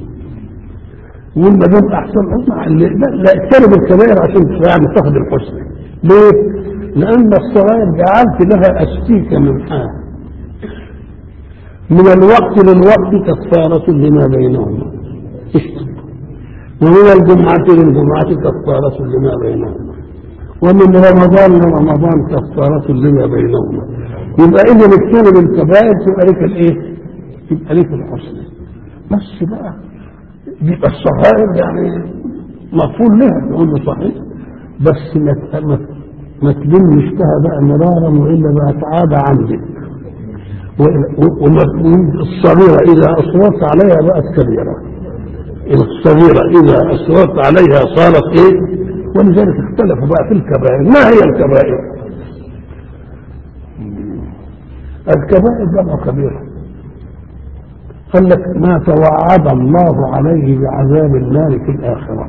وما دام احسن لا لا اجتنب الكبائر عشان يعني تاخذ الحسنى ليه؟ لان الصغائر جعلت لها استيكه من حال من الوقت للوقت كفارة لما بينهما ومن الجمعة للجمعة كفارة لما بينهما ومن رمضان لرمضان كفارة لما بينهما يبقى إذا نجتنب الكبائر تبقى لك الإيه؟ تبقى لك الحسنى بس بقى يبقى الصغائر يعني مفهوم لها نقول له صحيح بس ما ما ما تلمش فيها بقى مرارا والا بقت عاده عندك والصغيرة إذا أصررت عليها بقت كبيرة الصغيرة إذا أصررت عليها صارت إيه ولذلك اختلفوا بقى في الكبائر ما هي الكبائر الكبائر جمع كبيرة قال لك ما توعد الله عليه بعذاب النار في الآخرة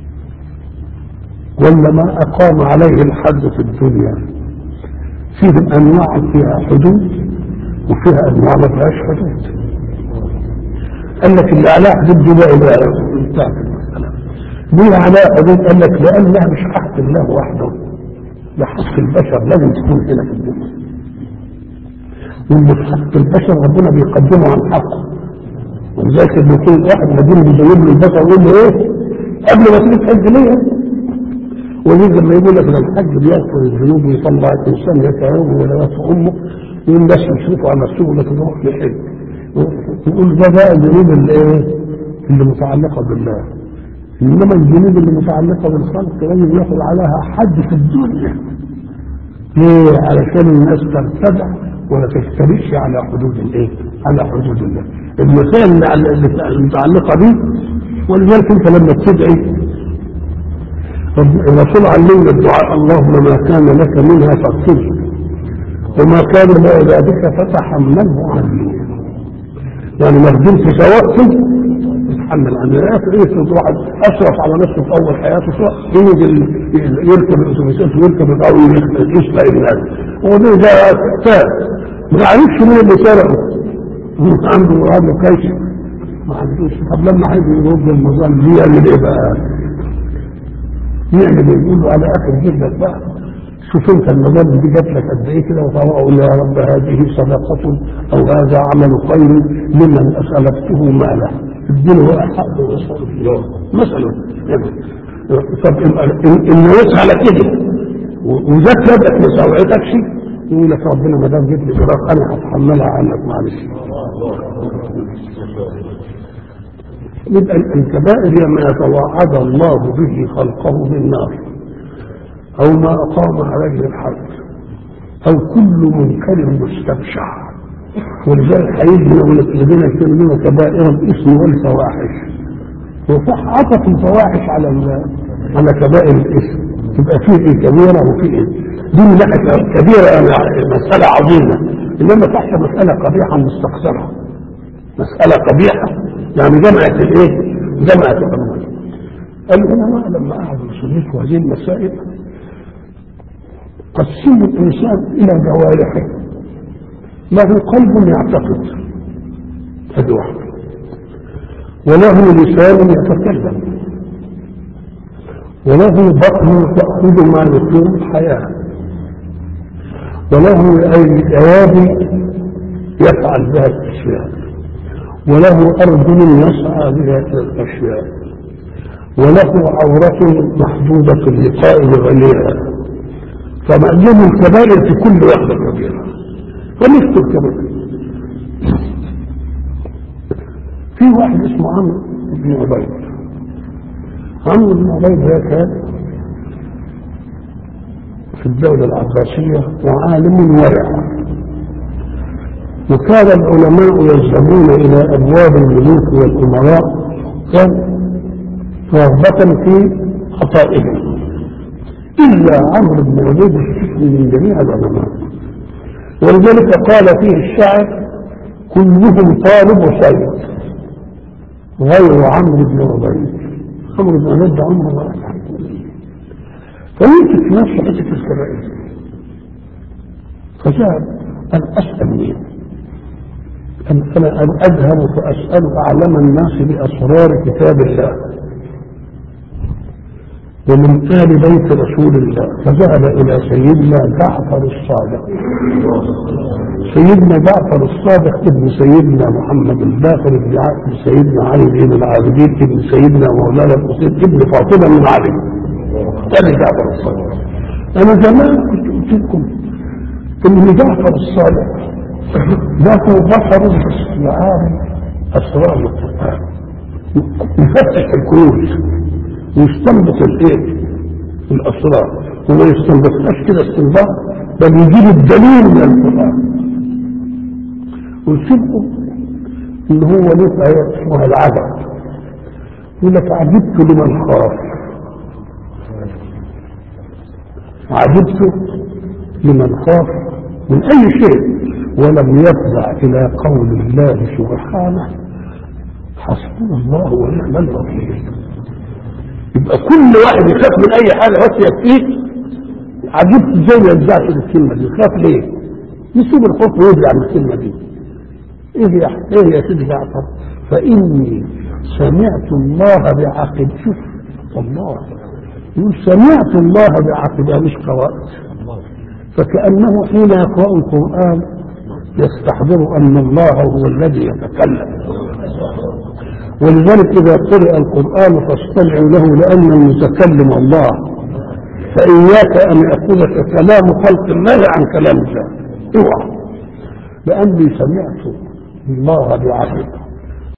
ولا ما أقام عليه الحد في الدنيا فيهم أنواع فيها حدود وفيها انواع ما فيهاش حدود قال لك اللي عليها حدود دي بقى بقى بتاعت المساله دي عليها حدود قال لك لانها مش حق الله وحده ده حق البشر لازم تكون هنا في الدنيا واللي في حق البشر ربنا بيقدمه عن حقه ولذلك لما يكون واحد مدين بيجيب له البشر يقول له ايه قبل ما تيجي تحج ليه ولذلك لما يقول لك الحج بيغفر الذنوب ويطلع الانسان يتعوب ولا يطفى امه يقول الناس يشرفوا على نفسهم لكن يروح لحج يقول ده بقى الذنوب اللي ايه اللي متعلقه بالله انما الذنوب اللي متعلقه بالخلق لازم ياخذ عليها حد في الدنيا ليه علشان الناس ترتدع ولا تجترئش على حدود الايه على حدود الله المسائل المتعلقه به ولذلك انت لما تدعي الرسول علمنا الدعاء اللهم ما كان لك منها فاغفره وما كان لعبادك فتحمله عني يعني ما قدرتش اوقف تتحمل عني لا يفرض واحد اشرف على نفسه في اول حياته سواء ينزل يركب الاتوبيسات ويركب القوي يسرق الناس هو ده ده فات ما عرفش مين اللي سرقه عنده عنده كيش ما عندوش طب لما عايز يرد المظالم دي يعمل ايه بقى؟ يعمل ايه؟ يقول له على اخر جلدك بقى شوف انت المظالم دي جات لك قد ايه كده وقول يا رب هذه صدقة او هذا عمل خير لمن اسلفته ماله اديله هو حقه ويصرف مثلا طب ان يسعى على كده وذات يدك ما سوعتكش يقول لك ربنا ما دام جبت لي فراغ انا هتحملها عنك معلش يبقى الكبائر هي ما يتوعد الله به خلقه بالنار او ما اقام عليه الحد او كل منكر مستبشع ولذلك هيجي يقول لك الذين يجتنبون كبائر الاثم والفواحش وصح عطف الفواحش على على كبائر الاثم تبقى فيه ايه كبيره وفيه ايه دي من ناحيه كبيره يعني مساله عظيمه انما تحت مساله قبيحه مستقصره مساله قبيحه يعني جمعت الايه؟ جمعت الامور العلماء لما قعدوا يصنفوا هذه المسائل قسموا الانسان الى جوارحه له قلب يعتقد هذه واحده وله لسان يتكلم وله بطن تأخذ ما يكون الحياة وله أيادي يفعل بها الأشياء وله أرجل يسعى بها إلى الأشياء وله عورة محدودة لقائه غيرها فمعلوم الكبائر في كل واحدة كبيرة ونفس الكبائر في واحد اسمه عمرو بن عبيد عمرو بن عبيد ده كان في الدولة العباسية وعالم ورع وكان العلماء يذهبون إلى أبواب الملوك والأمراء كان رغبة في خطائهم إلا عمرو بن عبيد الشكل من جميع العلماء ولذلك قال فيه الشاعر كلهم طالب سيد غير عمرو بن عبيد عمرو بن عبيد ده عمره ما فيمسك في نفسه حته الكبائر فذهب ان اسال مين؟ أن انا ان اذهب فاسال اعلم الناس باسرار كتاب الله ومن آل بيت رسول الله فذهب إلى سيدنا جعفر الصادق سيدنا جعفر الصادق ابن سيدنا محمد الباقر ابن سيدنا علي بن العابدين ابن سيدنا مولانا الحسين ابن فاطمة من علي هذا جعفر الصادق أنا زمان كنت قلت لكم إن جعفر الصادق له بصر باستيعاب أسرار القرآن يفتح الكنوز ويستنبط الايه؟ الاسرار وما يستنبطهاش كده استنباط بل يجيب الدليل من القران قلت لكم ان هو له ايه اسمها العجب يقول لك عجبت لمن خاف عجبت لمن خاف من اي شيء ولم يفزع الى قول الله سبحانه حسبنا الله ونعم الوكيل يبقى كل واحد يخاف من اي حاجه بس يكفيه عجبت ازاي ما يرجعش للكلمه دي يخاف ليه؟ يسيب الخوف ويرجع من الكلمه دي ايه يا ايه يا سيدي جعفر؟ فاني سمعت الله بعقب شوف الله يقول سمعت الله بعقب مش قرات فكانه حين يقرا القران يستحضر ان الله هو الذي يتكلم ولذلك إذا قرئ القرآن فاستمعوا له لأن المتكلم الله فإياك أن يأخذك كلام خلق الله عن كلام الله اوعى لأني سمعت الله بعقل